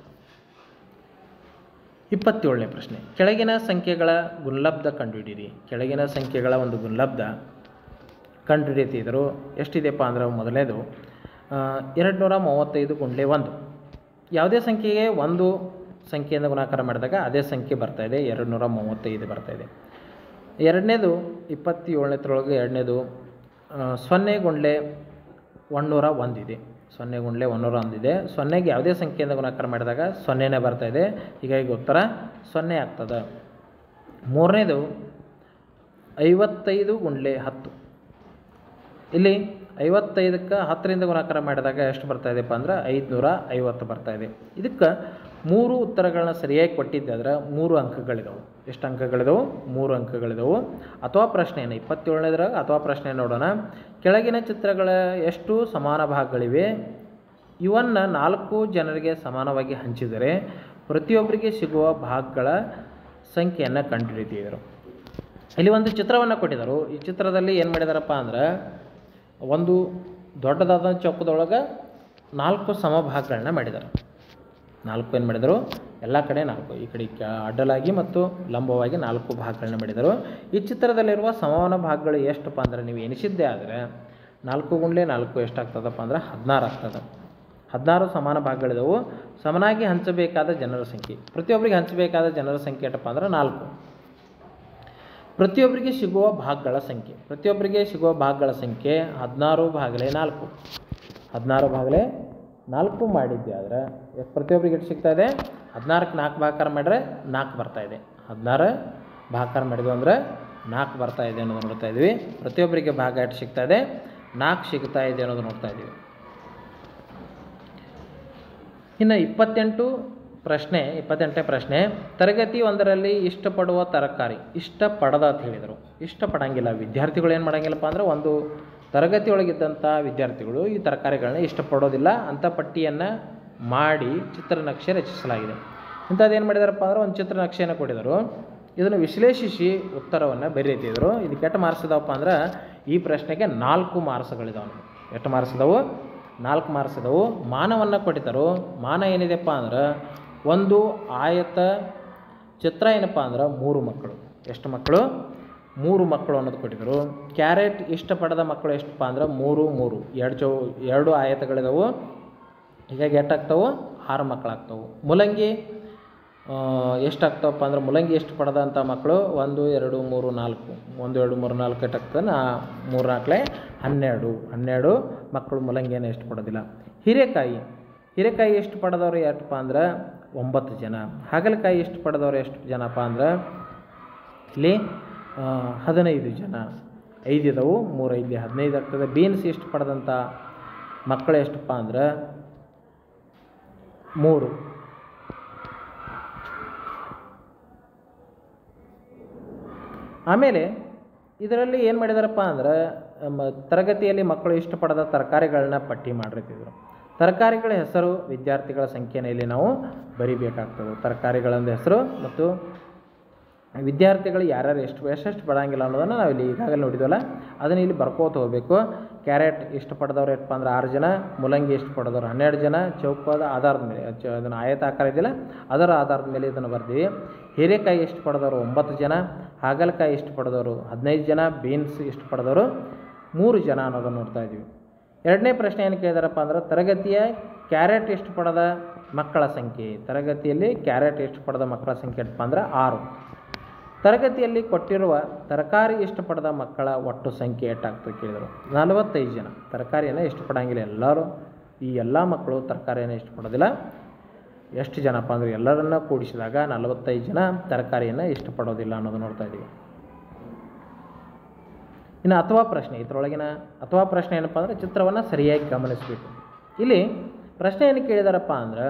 ಇಪ್ಪತ್ತೇಳನೇ ಪ್ರಶ್ನೆ ಕೆಳಗಿನ ಸಂಖ್ಯೆಗಳ ಗುಣಲಬ್ಧ ಕಂಡುಹಿಡಿಯಿರಿ ಕೆಳಗಿನ ಸಂಖ್ಯೆಗಳ ಒಂದು ಗುಣಲಬ್ಧ ಕಂಡುಹಿಡಿಯುತ್ತಿದ್ದರು ಎಷ್ಟಿದೆಯಪ್ಪ ಅಂದ್ರೆ ಮೊದಲನೇದು ಎರಡು ನೂರ ಮೂವತ್ತೈದು ಗುಂಡ್ಲೆ ಒಂದು ಯಾವುದೇ ಸಂಖ್ಯೆಗೆ ಒಂದು ಸಂಖ್ಯೆಯಿಂದ ಗುಣಾಕಾರ ಮಾಡಿದಾಗ ಅದೇ ಸಂಖ್ಯೆ ಬರ್ತಾ ಇದೆ ಎರಡು ನೂರ ಮೂವತ್ತೈದು ಬರ್ತಾ ಇದೆ ಎರಡನೇದು ಇಪ್ಪತ್ತೇಳನೇತ್ರೊಳಗೆ ಎರಡನೇದು ಆ, ಸೊನ್ನೆ ಗುಂಡ್ಲೆ ಒಂದುನೂರ ಒಂದಿದೆ ಸೊನ್ನೆ ಗುಂಡ್ಲೆ ಒಂದುನೂರ ಒಂದಿದೆ ಸೊನ್ನೆಗೆ ಯಾವುದೇ ಸಂಖ್ಯೆಯಿಂದ ಗುಣಾಕಾರ ಮಾಡಿದಾಗ ಸೊನ್ನೆನೇ ಬರ್ತಾ ಇದೆ ಹೀಗಾಗಿ ಉತ್ತರ ಸೊನ್ನೆ ಆಗ್ತದೆ ಮೂರನೇದು ಐವತ್ತೈದು ಗುಂಡ್ಲೆ ಹತ್ತು ಇಲ್ಲಿ ಐವತ್ತೈದಕ್ಕೆ ಹತ್ತರಿಂದ ಗುಣಾಕಾರ ಮಾಡಿದಾಗ ಎಷ್ಟು ಬರ್ತಾ ಇದೆಯಪ್ಪ ಅಂದ್ರೆ ಐದುನೂರ ಐವತ್ತು ಬರ್ತಾ ಇದೆ ಇದಕ್ಕೆ ಮೂರು ಉತ್ತರಗಳನ್ನ ಸರಿಯಾಗಿ ಕೊಟ್ಟಿದ್ದಾದ್ರೆ ಮೂರು ಅಂಕಗಳಿದಾವೆ ಎಷ್ಟು ಅಂಕಗಳಿದಾವೆ ಮೂರು ಅಂಕಗಳಿದಾವೆ ಅಥವಾ ಪ್ರಶ್ನೆಯನ್ನು ಇಪ್ಪತ್ತೇಳನೇದ್ರಾಗ ಅಥವಾ ಪ್ರಶ್ನೆ ನೋಡೋಣ ಕೆಳಗಿನ ಚಿತ್ರಗಳ ಎಷ್ಟು ಸಮಾನ ಭಾಗಗಳಿವೆ ಇವನ್ನು ನಾಲ್ಕು ಜನರಿಗೆ ಸಮಾನವಾಗಿ ಹಂಚಿದರೆ ಪ್ರತಿಯೊಬ್ಬರಿಗೆ ಸಿಗುವ ಭಾಗಗಳ ಸಂಖ್ಯೆಯನ್ನು ಕಂಡುಹಿಡಿದಿದ್ದರು ಇಲ್ಲಿ ಒಂದು ಚಿತ್ರವನ್ನು ಕೊಟ್ಟಿದ್ದರು ಈ ಚಿತ್ರದಲ್ಲಿ ಏನು ಮಾಡಿದಾರಪ್ಪ ಅಂದ್ರೆ ಒಂದು ದೊಡ್ಡದಾದ ಚೌಕದೊಳಗೆ ನಾಲ್ಕು ಸಮಭಾಗಗಳನ್ನ ಮಾಡಿದ್ದಾರೆ ನಾಲ್ಕು ಏನು ಮಾಡಿದರು ಎಲ್ಲ ಕಡೆ ನಾಲ್ಕು ಈ ಕಡೆ ಕ ಅಡ್ಡಲಾಗಿ ಮತ್ತು ಲಂಬವಾಗಿ ನಾಲ್ಕು ಭಾಗಗಳನ್ನ ಮಾಡಿದರು ಈ ಚಿತ್ರದಲ್ಲಿರುವ ಸಮಾನ ಭಾಗಗಳು ಎಷ್ಟಪ್ಪ ಅಂದ್ರೆ ನೀವು ಎನಿಸಿದ್ದೇ ಆದರೆ ನಾಲ್ಕು ಗುಂಡ್ಲೆ ನಾಲ್ಕು ಎಷ್ಟಾಗ್ತದಪ್ಪ ಅಂದ್ರೆ ಹದಿನಾರು ಆಗ್ತದೆ ಹದಿನಾರು ಸಮಾನ ಭಾಗಗಳಿದವು ಸಮನಾಗಿ ಹಂಚಬೇಕಾದ ಜನರ ಸಂಖ್ಯೆ ಪ್ರತಿಯೊಬ್ಬರಿಗೆ ಹಂಚಬೇಕಾದ ಜನರ ಸಂಖ್ಯೆ ಎಷ್ಟಪ್ಪ ಅಂದ್ರೆ ನಾಲ್ಕು ಪ್ರತಿಯೊಬ್ಬರಿಗೆ ಸಿಗುವ ಭಾಗಗಳ ಸಂಖ್ಯೆ ಪ್ರತಿಯೊಬ್ಬರಿಗೆ ಸಿಗುವ ಭಾಗಗಳ ಸಂಖ್ಯೆ ಹದಿನಾರು ಭಾಗಲೇ ನಾಲ್ಕು ಹದಿನಾರು ಭಾಗಲೇ ನಾಲ್ಕು ಮಾಡಿದ್ದೆ ಆದರೆ ಎಷ್ಟು ಪ್ರತಿಯೊಬ್ಬರಿಗೆ ಎಷ್ಟು ಸಿಗ್ತಾ ಇದೆ ಹದಿನಾರಕ್ಕೆ ನಾಲ್ಕು ಭಾಗಾಕಾರ ಮಾಡಿದ್ರೆ ನಾಲ್ಕು ಬರ್ತಾ ಇದೆ ಹದಿನಾರು ಭಾಗಾಕಾರ ಮಾಡಿದ್ವು ಅಂದರೆ ನಾಲ್ಕು ಬರ್ತಾ ಇದೆ ಅನ್ನೋದು ನೋಡ್ತಾ ಇದ್ವಿ ಪ್ರತಿಯೊಬ್ಬರಿಗೆ ಭಾಗ ಎಷ್ಟು ಸಿಗ್ತಾ ಇದೆ ನಾಲ್ಕು ಸಿಗ್ತಾ ಇದೆ ಅನ್ನೋದು ನೋಡ್ತಾ ಇದ್ದೀವಿ ಇನ್ನು ಇಪ್ಪತ್ತೆಂಟು ಪ್ರಶ್ನೆ ಇಪ್ಪತ್ತೆಂಟನೇ ಪ್ರಶ್ನೆ ತರಗತಿ ಒಂದರಲ್ಲಿ ಇಷ್ಟಪಡುವ ತರಕಾರಿ ಇಷ್ಟಪಡದ ಅಂತ ಹೇಳಿದರು ಇಷ್ಟಪಡಂಗಿಲ್ಲ ವಿದ್ಯಾರ್ಥಿಗಳು ಏನು ಮಾಡಂಗಿಲ್ಲಪ್ಪ ಅಂದ್ರೆ ಒಂದು ತರಗತಿಯೊಳಗಿದ್ದಂಥ ವಿದ್ಯಾರ್ಥಿಗಳು ಈ ತರಕಾರಿಗಳನ್ನ ಇಷ್ಟಪಡೋದಿಲ್ಲ ಅಂಥ ಪಟ್ಟಿಯನ್ನು ಮಾಡಿ ಚಿತ್ರನಕ್ಷೆ ರಚಿಸಲಾಗಿದೆ ಇಂಥದ್ದು ಏನು ಮಾಡಿದಾರಪ್ಪ ಅಂದ್ರೆ ಒಂದು ಚಿತ್ರನಕ್ಷೆಯನ್ನು ಕೊಟ್ಟಿದ್ದರು ಇದನ್ನು ವಿಶ್ಲೇಷಿಸಿ ಉತ್ತರವನ್ನು ಬರೀತಿದ್ರು ಇದು ಕೆಟ್ಟ ಮಾರ್ಕ್ಸ್ ಇದಾವಪ್ಪ ಅಂದ್ರೆ ಈ ಪ್ರಶ್ನೆಗೆ ನಾಲ್ಕು ಮಾರ್ಕ್ಸ್ಗಳಿದಾವೆ ಎಷ್ಟು ಮಾರ್ಕ್ಸ್ ಇದಾವು ನಾಲ್ಕು ಮಾರ್ಕ್ಸ್ ಇದಾವು ಮಾನವನ್ನು ಕೊಟ್ಟಿದ್ದರು ಮಾನ ಏನಿದೆಪ್ಪ ಅಂದ್ರೆ ಒಂದು ಆಯತ ಚಿತ್ರ ಏನಪ್ಪ ಅಂದ್ರೆ ಮೂರು ಮಕ್ಕಳು ಎಷ್ಟು ಮಕ್ಕಳು ಮೂರು ಮಕ್ಕಳು ಅನ್ನೋದು ಕೊಟ್ಟಿದ್ದರು ಕ್ಯಾರೆಟ್ ಇಷ್ಟಪಡದ ಮಕ್ಕಳು ಎಷ್ಟಪ್ಪ ಅಂದ್ರೆ ಮೂರು ಮೂರು ಎರಡು ಚೌ ಎರಡು ಆಯತಗಳಿದಾವು ಹೀಗಾಗಿ ಎಷ್ಟಾಗ್ತಾವೆ ಆರು ಮಕ್ಕಳಾಗ್ತವೆ ಮುಲಂಗಿ ಎಷ್ಟಾಗ್ತಾವಪ್ಪ ಅಂದ್ರೆ ಮುಲಂಗಿ ಎಷ್ಟು ಪಡೆದಂಥ ಮಕ್ಕಳು ಒಂದು ಎರಡು ಮೂರು ನಾಲ್ಕು ಒಂದು ಎರಡು ಮೂರು ನಾಲ್ಕು ಎಷ್ಟಾಗ್ತದೆ ನಾ ಮೂರು ನಾಲ್ಕಲೆ ಹನ್ನೆರಡು ಹನ್ನೆರಡು ಮಕ್ಕಳು ಮುಲಂಗಿಯನ್ನು ಎಷ್ಟು ಪಡೋದಿಲ್ಲ ಹೀರೆಕಾಯಿ ಹೀರೆಕಾಯಿ ಎಷ್ಟು ಪಡೆದವ್ರು ಎಷ್ಟಪ್ಪ ಅಂದ್ರೆ ಒಂಬತ್ತು ಜನ ಹಾಗಲಕಾಯಿ ಎಷ್ಟು ಪಡೆದವ್ರು ಎಷ್ಟು ಜನಪ್ಪ ಅಂದ್ರೆ ಇಲ್ಲಿ ಆ, ಹದಿನೈದು ಜನ ಐದು ಇದಾವು ಮೂರು ಐದು ಹದಿನೈದು ಆಗ್ತದೆ ಬೀನ್ಸ್ ಎಷ್ಟು ಪಡೆದಂಥ ಮಕ್ಕಳು ಎಷ್ಟಪ್ಪ ಅಂದ್ರೆ ಮೂರು ಆಮೇಲೆ ಇದರಲ್ಲಿ ಏನು ಮಾಡಿದಾರಪ್ಪ ಅಂದ್ರೆ ನಮ್ಮ ತರಗತಿಯಲ್ಲಿ ಮಕ್ಕಳು ಇಷ್ಟಪಡದ ತರಕಾರಿಗಳನ್ನ ಪಟ್ಟಿ ಮಾಡಿರ್ತಿದ್ರು ತರಕಾರಿಗಳ ಹೆಸರು ವಿದ್ಯಾರ್ಥಿಗಳ ಸಂಖ್ಯೆನ ಇಲ್ಲಿ ನಾವು ಬರಿಬೇಕಾಗ್ತದೆ ತರಕಾರಿಗಳೊಂದು ಹೆಸರು ಮತ್ತು ವಿದ್ಯಾರ್ಥಿಗಳು ಯಾರ್ಯಾರು ಎಷ್ಟು ಎಷ್ಟೆಷ್ಟು ಪಡಂಗಿಲ್ಲ ಅನ್ನೋದನ್ನು ನಾವು ಇಲ್ಲಿ ಈಗಾಗಲೇ ನೋಡಿದ್ವಲ್ಲ ಅದನ್ನು ಇಲ್ಲಿ ಬರ್ಕೋತ ಹೋಗಬೇಕು ಕ್ಯಾರೆಟ್ ಎಷ್ಟು ಪಡೆದವ್ರು ಎಷ್ಟಪ್ಪ ಅಂದ್ರೆ ಆರು ಜನ ಮುಲಂಗಿ ಎಷ್ಟು ಪಡೆದವ್ರು ಹನ್ನೆರಡು ಜನ ಚೌಕದ ಆಧಾರದ ಮೇಲೆ ಚ ಅದನ್ನು ಆಯತ ಆಕಾರ ಇದೆಯಲ್ಲ ಅದರ ಆಧಾರದ ಮೇಲೆ ಇದನ್ನು ಬರ್ತೀವಿ ಹೀರೆಕಾಯಿ ಎಷ್ಟು ಪಡೆದವರು ಒಂಬತ್ತು ಜನ ಹಾಗಲಕಾಯಿ ಎಷ್ಟು ಪಡೆದವರು ಹದಿನೈದು ಜನ ಬೀನ್ಸ್ ಎಷ್ಟು ಪಡೆದವರು ಮೂರು ಜನ ಅನ್ನೋದನ್ನು ನೋಡ್ತಾ ಇದ್ದೀವಿ ಎರಡನೇ ಪ್ರಶ್ನೆ ಏನು ಕೇಳಿದಾರಪ್ಪ ಅಂದ್ರೆ ತರಗತಿಯ ಕ್ಯಾರೆಟ್ ಎಷ್ಟು ಪಡೆದ ಮಕ್ಕಳ ಸಂಖ್ಯೆ ತರಗತಿಯಲ್ಲಿ ಕ್ಯಾರೆಟ್ ಎಷ್ಟು ಪಡೆದ ಮಕ್ಕಳ ಸಂಖ್ಯೆ ಎಷ್ಟಪ್ಪ ಅಂದ್ರೆ ಆರು ತರಗತಿಯಲ್ಲಿ ಕೊಟ್ಟಿರುವ ತರಕಾರಿ ಇಷ್ಟಪಡದ ಮಕ್ಕಳ ಒಟ್ಟು ಸಂಖ್ಯೆ ಎಷ್ಟಾಗ್ತದೆ ಕೇಳಿದರು ನಲವತ್ತೈದು ಜನ ತರಕಾರಿಯನ್ನು ಇಷ್ಟಪಡಂಗಿಲ್ಲ ಎಲ್ಲರೂ ಈ ಎಲ್ಲ ಮಕ್ಕಳು ತರಕಾರಿಯನ್ನು ಇಷ್ಟಪಡೋದಿಲ್ಲ ಎಷ್ಟು ಜನಪ್ಪ ಅಂದರೆ ಎಲ್ಲರನ್ನ ಕೂಡಿಸಿದಾಗ ನಲವತ್ತೈದು ಜನ ತರಕಾರಿಯನ್ನು ಇಷ್ಟಪಡೋದಿಲ್ಲ ಅನ್ನೋದು ನೋಡ್ತಾ ಇದ್ದೀವಿ ಇನ್ನು ಅಥವಾ ಪ್ರಶ್ನೆ ಇದರೊಳಗಿನ ಅಥವಾ ಪ್ರಶ್ನೆ ಏನಪ್ಪ ಅಂದರೆ ಚಿತ್ರವನ್ನು ಸರಿಯಾಗಿ ಗಮನಿಸಬೇಕು ಇಲ್ಲಿ ಪ್ರಶ್ನೆ ಏನು ಕೇಳಿದಾರಪ್ಪ ಅಂದ್ರೆ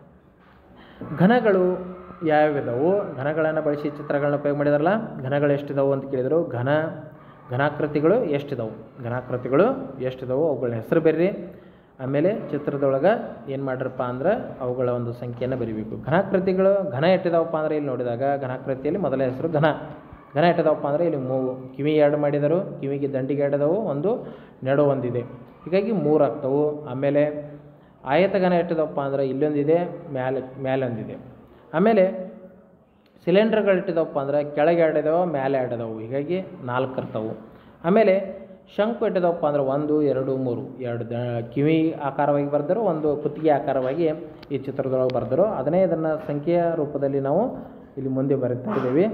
ಘನಗಳು ಯಾವ್ಯಾವಿದಾವು ಘನಗಳನ್ನು ಬಳಸಿ ಚಿತ್ರಗಳನ್ನ ಉಪಯೋಗ ಮಾಡಿದಾರಲ್ಲ ಘನಗಳು ಎಷ್ಟಿದಾವು ಅಂತ ಕೇಳಿದರು ಘನ ಘನಾಕೃತಿಗಳು ಎಷ್ಟಿದಾವು ಘನಾಕೃತಿಗಳು ಎಷ್ಟಿದಾವು ಅವುಗಳ ಹೆಸರು ಬರ್ರಿ ಆಮೇಲೆ ಚಿತ್ರದೊಳಗೆ ಏನು ಮಾಡ್ರಪ್ಪ ಅಂದ್ರೆ ಅವುಗಳ ಒಂದು ಸಂಖ್ಯೆಯನ್ನು ಬರಿಬೇಕು ಘನಾಕೃತಿಗಳು ಘನ ಎಷ್ಟಿದಾವಪ್ಪ ಅಂದರೆ ಇಲ್ಲಿ ನೋಡಿದಾಗ ಘನಾಕೃತಿಯಲ್ಲಿ ಮೊದಲ ಹೆಸರು ಘನ ಘನ ಎಷ್ಟಿದಾವಪ್ಪ ಅಂದರೆ ಇಲ್ಲಿ ಮೂವು ಕಿವಿ ಎರಡು ಮಾಡಿದರು ಕಿವಿಗೆ ದಂಡಿಗೆ ಎರಡಿದಾವು ಒಂದು ನೆಡು ಒಂದಿದೆ ಹೀಗಾಗಿ ಮೂರು ಆಗ್ತವು ಆಮೇಲೆ ಆಯತಘನ ಎಷ್ಟಿದವಪ್ಪ ಅಂದ್ರೆ ಇಲ್ಲೊಂದಿದೆ ಮ್ಯಾಲೆ ಮ್ಯಾಲೊಂದಿದೆ ಆಮೇಲೆ ಸಿಲಿಂಡರ್ಗಳು ಇಟ್ಟಿದವಪ್ಪ ಅಂದ್ರೆ ಕೆಳಗೆ ಎರಡು ಇದಾವೆ ಮೇಲೆ ಎರಡು ಇದಾವೆ ಹೀಗಾಗಿ ನಾಲ್ಕು ಇರ್ತಾವೆ ಆಮೇಲೆ ಶಂಕು ಇಟ್ಟಿದವಪ್ಪ ಅಂದ್ರೆ ಒಂದು ಎರಡು ಮೂರು ಎರಡು ದ ಕಿವಿ ಆಕಾರವಾಗಿ ಬರೆದರು ಒಂದು ಕುತ್ತಿಗೆ ಆಕಾರವಾಗಿ ಈ ಚಿತ್ರದೊಳಗೆ ಬರೆದರು ಅದನ್ನೇ ಇದನ್ನು ಸಂಖ್ಯೆಯ ರೂಪದಲ್ಲಿ ನಾವು ಇಲ್ಲಿ ಮುಂದೆ ಬರೀತಾ ಇದ್ದೀವಿ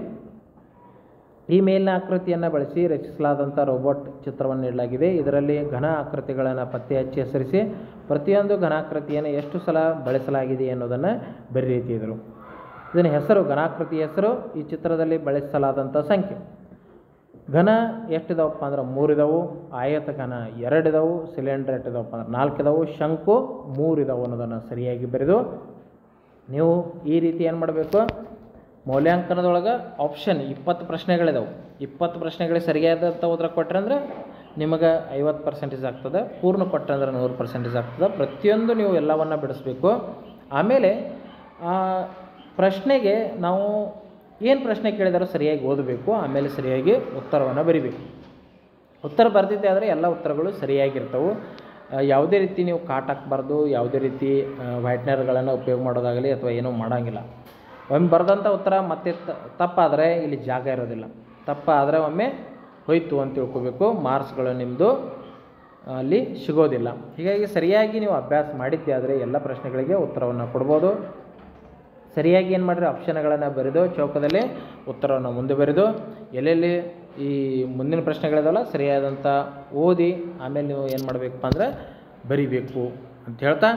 ಈ ಮೇಲಿನ ಆಕೃತಿಯನ್ನು ಬಳಸಿ ರಚಿಸಲಾದಂಥ ರೋಬೋಟ್ ಚಿತ್ರವನ್ನು ನೀಡಲಾಗಿದೆ ಇದರಲ್ಲಿ ಘನ ಆಕೃತಿಗಳನ್ನು ಪತ್ತೆ ಹಚ್ಚಿ ಹೆಸರಿಸಿ ಪ್ರತಿಯೊಂದು ಘನಾಕೃತಿಯನ್ನು ಎಷ್ಟು ಸಲ ಬಳಸಲಾಗಿದೆ ಅನ್ನೋದನ್ನು ಬರೆಯುತ್ತಿದ್ದರು ಇದನ್ನ ಹೆಸರು ಘನಾಕೃತಿ ಹೆಸರು ಈ ಚಿತ್ರದಲ್ಲಿ ಬಳಸಲಾದಂಥ ಸಂಖ್ಯೆ ಘನ ಎಷ್ಟಿದಾವಪ್ಪ ಅಂದ್ರೆ ಮೂರಿದಾವು ಆಯತ ಘನ ಎರಡಿದಾವು ಸಿಲಿಂಡರ್ ಎಷ್ಟಿದಾವಪ್ಪ ಅಂದ್ರೆ ನಾಲ್ಕಿದಾವು ಶಂಕು ಮೂರಿದಾವು ಅನ್ನೋದನ್ನು ಸರಿಯಾಗಿ ಬರೆದು ನೀವು ಈ ರೀತಿ ಏನು ಮಾಡಬೇಕು ಮೌಲ್ಯಾಂಕನದೊಳಗೆ ಆಪ್ಷನ್ ಇಪ್ಪತ್ತು ಪ್ರಶ್ನೆಗಳಿದಾವೆ ಇಪ್ಪತ್ತು ಪ್ರಶ್ನೆಗಳಿಗೆ ಸರಿಯಾದಂಥ ಉತ್ತರ ಕೊಟ್ರೆ ಅಂದ್ರೆ ನಿಮಗೆ ಐವತ್ತು ಪರ್ಸೆಂಟೇಜ್ ಆಗ್ತದೆ ಪೂರ್ಣ ಕೊಟ್ಟರೆ ಅಂದ್ರೆ ನೂರು ಪರ್ಸೆಂಟೇಜ್ ಆಗ್ತದೆ ಪ್ರತಿಯೊಂದು ನೀವು ಎಲ್ಲವನ್ನು ಬಿಡಿಸ್ಬೇಕು ಆಮೇಲೆ ಆ ಪ್ರಶ್ನೆಗೆ ನಾವು ಏನು ಪ್ರಶ್ನೆ ಕೇಳಿದಾರೋ ಸರಿಯಾಗಿ ಓದಬೇಕು ಆಮೇಲೆ ಸರಿಯಾಗಿ ಉತ್ತರವನ್ನು ಬರಿಬೇಕು ಉತ್ತರ ಬರೆದಿದ್ದೆ ಆದರೆ ಎಲ್ಲ ಉತ್ತರಗಳು ಸರಿಯಾಗಿರ್ತವೆ ಆ, ಯಾವುದೇ ರೀತಿ ನೀವು ಕಾಟ್ ಹಾಕ್ಬಾರ್ದು ಯಾವುದೇ ರೀತಿ ವೈಟ್ನರ್ಗಳನ್ನು ಉಪಯೋಗ ಮಾಡೋದಾಗಲಿ ಅಥವಾ ಏನೂ ಮಾಡೋಂಗಿಲ್ಲ ಒಮ್ಮೆ ಬರೆದಂಥ ಉತ್ತರ ಮತ್ತೆ ತ- ತಪ್ಪಾದರೆ ಇಲ್ಲಿ ಜಾಗ ಇರೋದಿಲ್ಲ ತಪ್ಪಾದರೆ ಒಮ್ಮೆ ಹೋಯ್ತು ಅಂತ ತಿಳ್ಕೊಬೇಕು ಮಾರ್ಕ್ಸ್ಗಳು ನಿಮ್ಮದು ಅಲ್ಲಿ ಸಿಗೋದಿಲ್ಲ ಹೀಗಾಗಿ ಸರಿಯಾಗಿ ನೀವು ಅಭ್ಯಾಸ ಮಾಡಿದ್ದೆ ಆದರೆ ಎಲ್ಲ ಪ್ರಶ್ನೆಗಳಿಗೆ ಉತ್ತರವನ್ನು ಕೊಡ್ಬೋದು ಸರಿಯಾಗಿ ಏನು ಮಾಡಿರಿ ಆಪ್ಷನ್ಗಳನ್ನು ಬರೆದು ಚೌಕದಲ್ಲಿ ಉತ್ತರವನ್ನು ಮುಂದೆ ಬರೆದು ಎಲ್ಲೆಲ್ಲಿ ಈ ಮುಂದಿನ ಪ್ರಶ್ನೆಗಳಿದಾವಲ್ಲ ಸರಿಯಾದಂಥ ಓದಿ ಆಮೇಲೆ ನೀವು ಏನು ಮಾಡಬೇಕಪ್ಪ ಅಂದ್ರೆ ಬರಿಬೇಕು ಅಂತ ಹೇಳ್ತಾ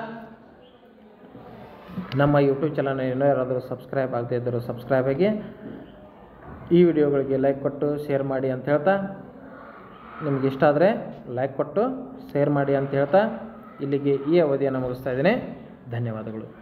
ನಮ್ಮ ಯೂಟ್ಯೂಬ್ ಚಾನಲ್ ಏನೋ ಯಾರಾದರೂ ಸಬ್ಸ್ಕ್ರೈಬ್ ಆಗದೇ ಇದ್ದರೂ ಸಬ್ಸ್ಕ್ರೈಬ್ ಆಗಿ ಈ ವಿಡಿಯೋಗಳಿಗೆ ಲೈಕ್ ಕೊಟ್ಟು ಶೇರ್ ಮಾಡಿ ಅಂತ ಹೇಳ್ತಾ ನಿಮ್ಗೆ ಇಷ್ಟ ಆದರೆ ಲೈಕ್ ಕೊಟ್ಟು ಶೇರ್ ಮಾಡಿ ಅಂತ ಹೇಳ್ತಾ ಇಲ್ಲಿಗೆ ಈ ಅವಧಿಯನ್ನು ಮುಗಿಸ್ತಾ ಇದ್ದೀನಿ ಧನ್ಯವಾದಗಳು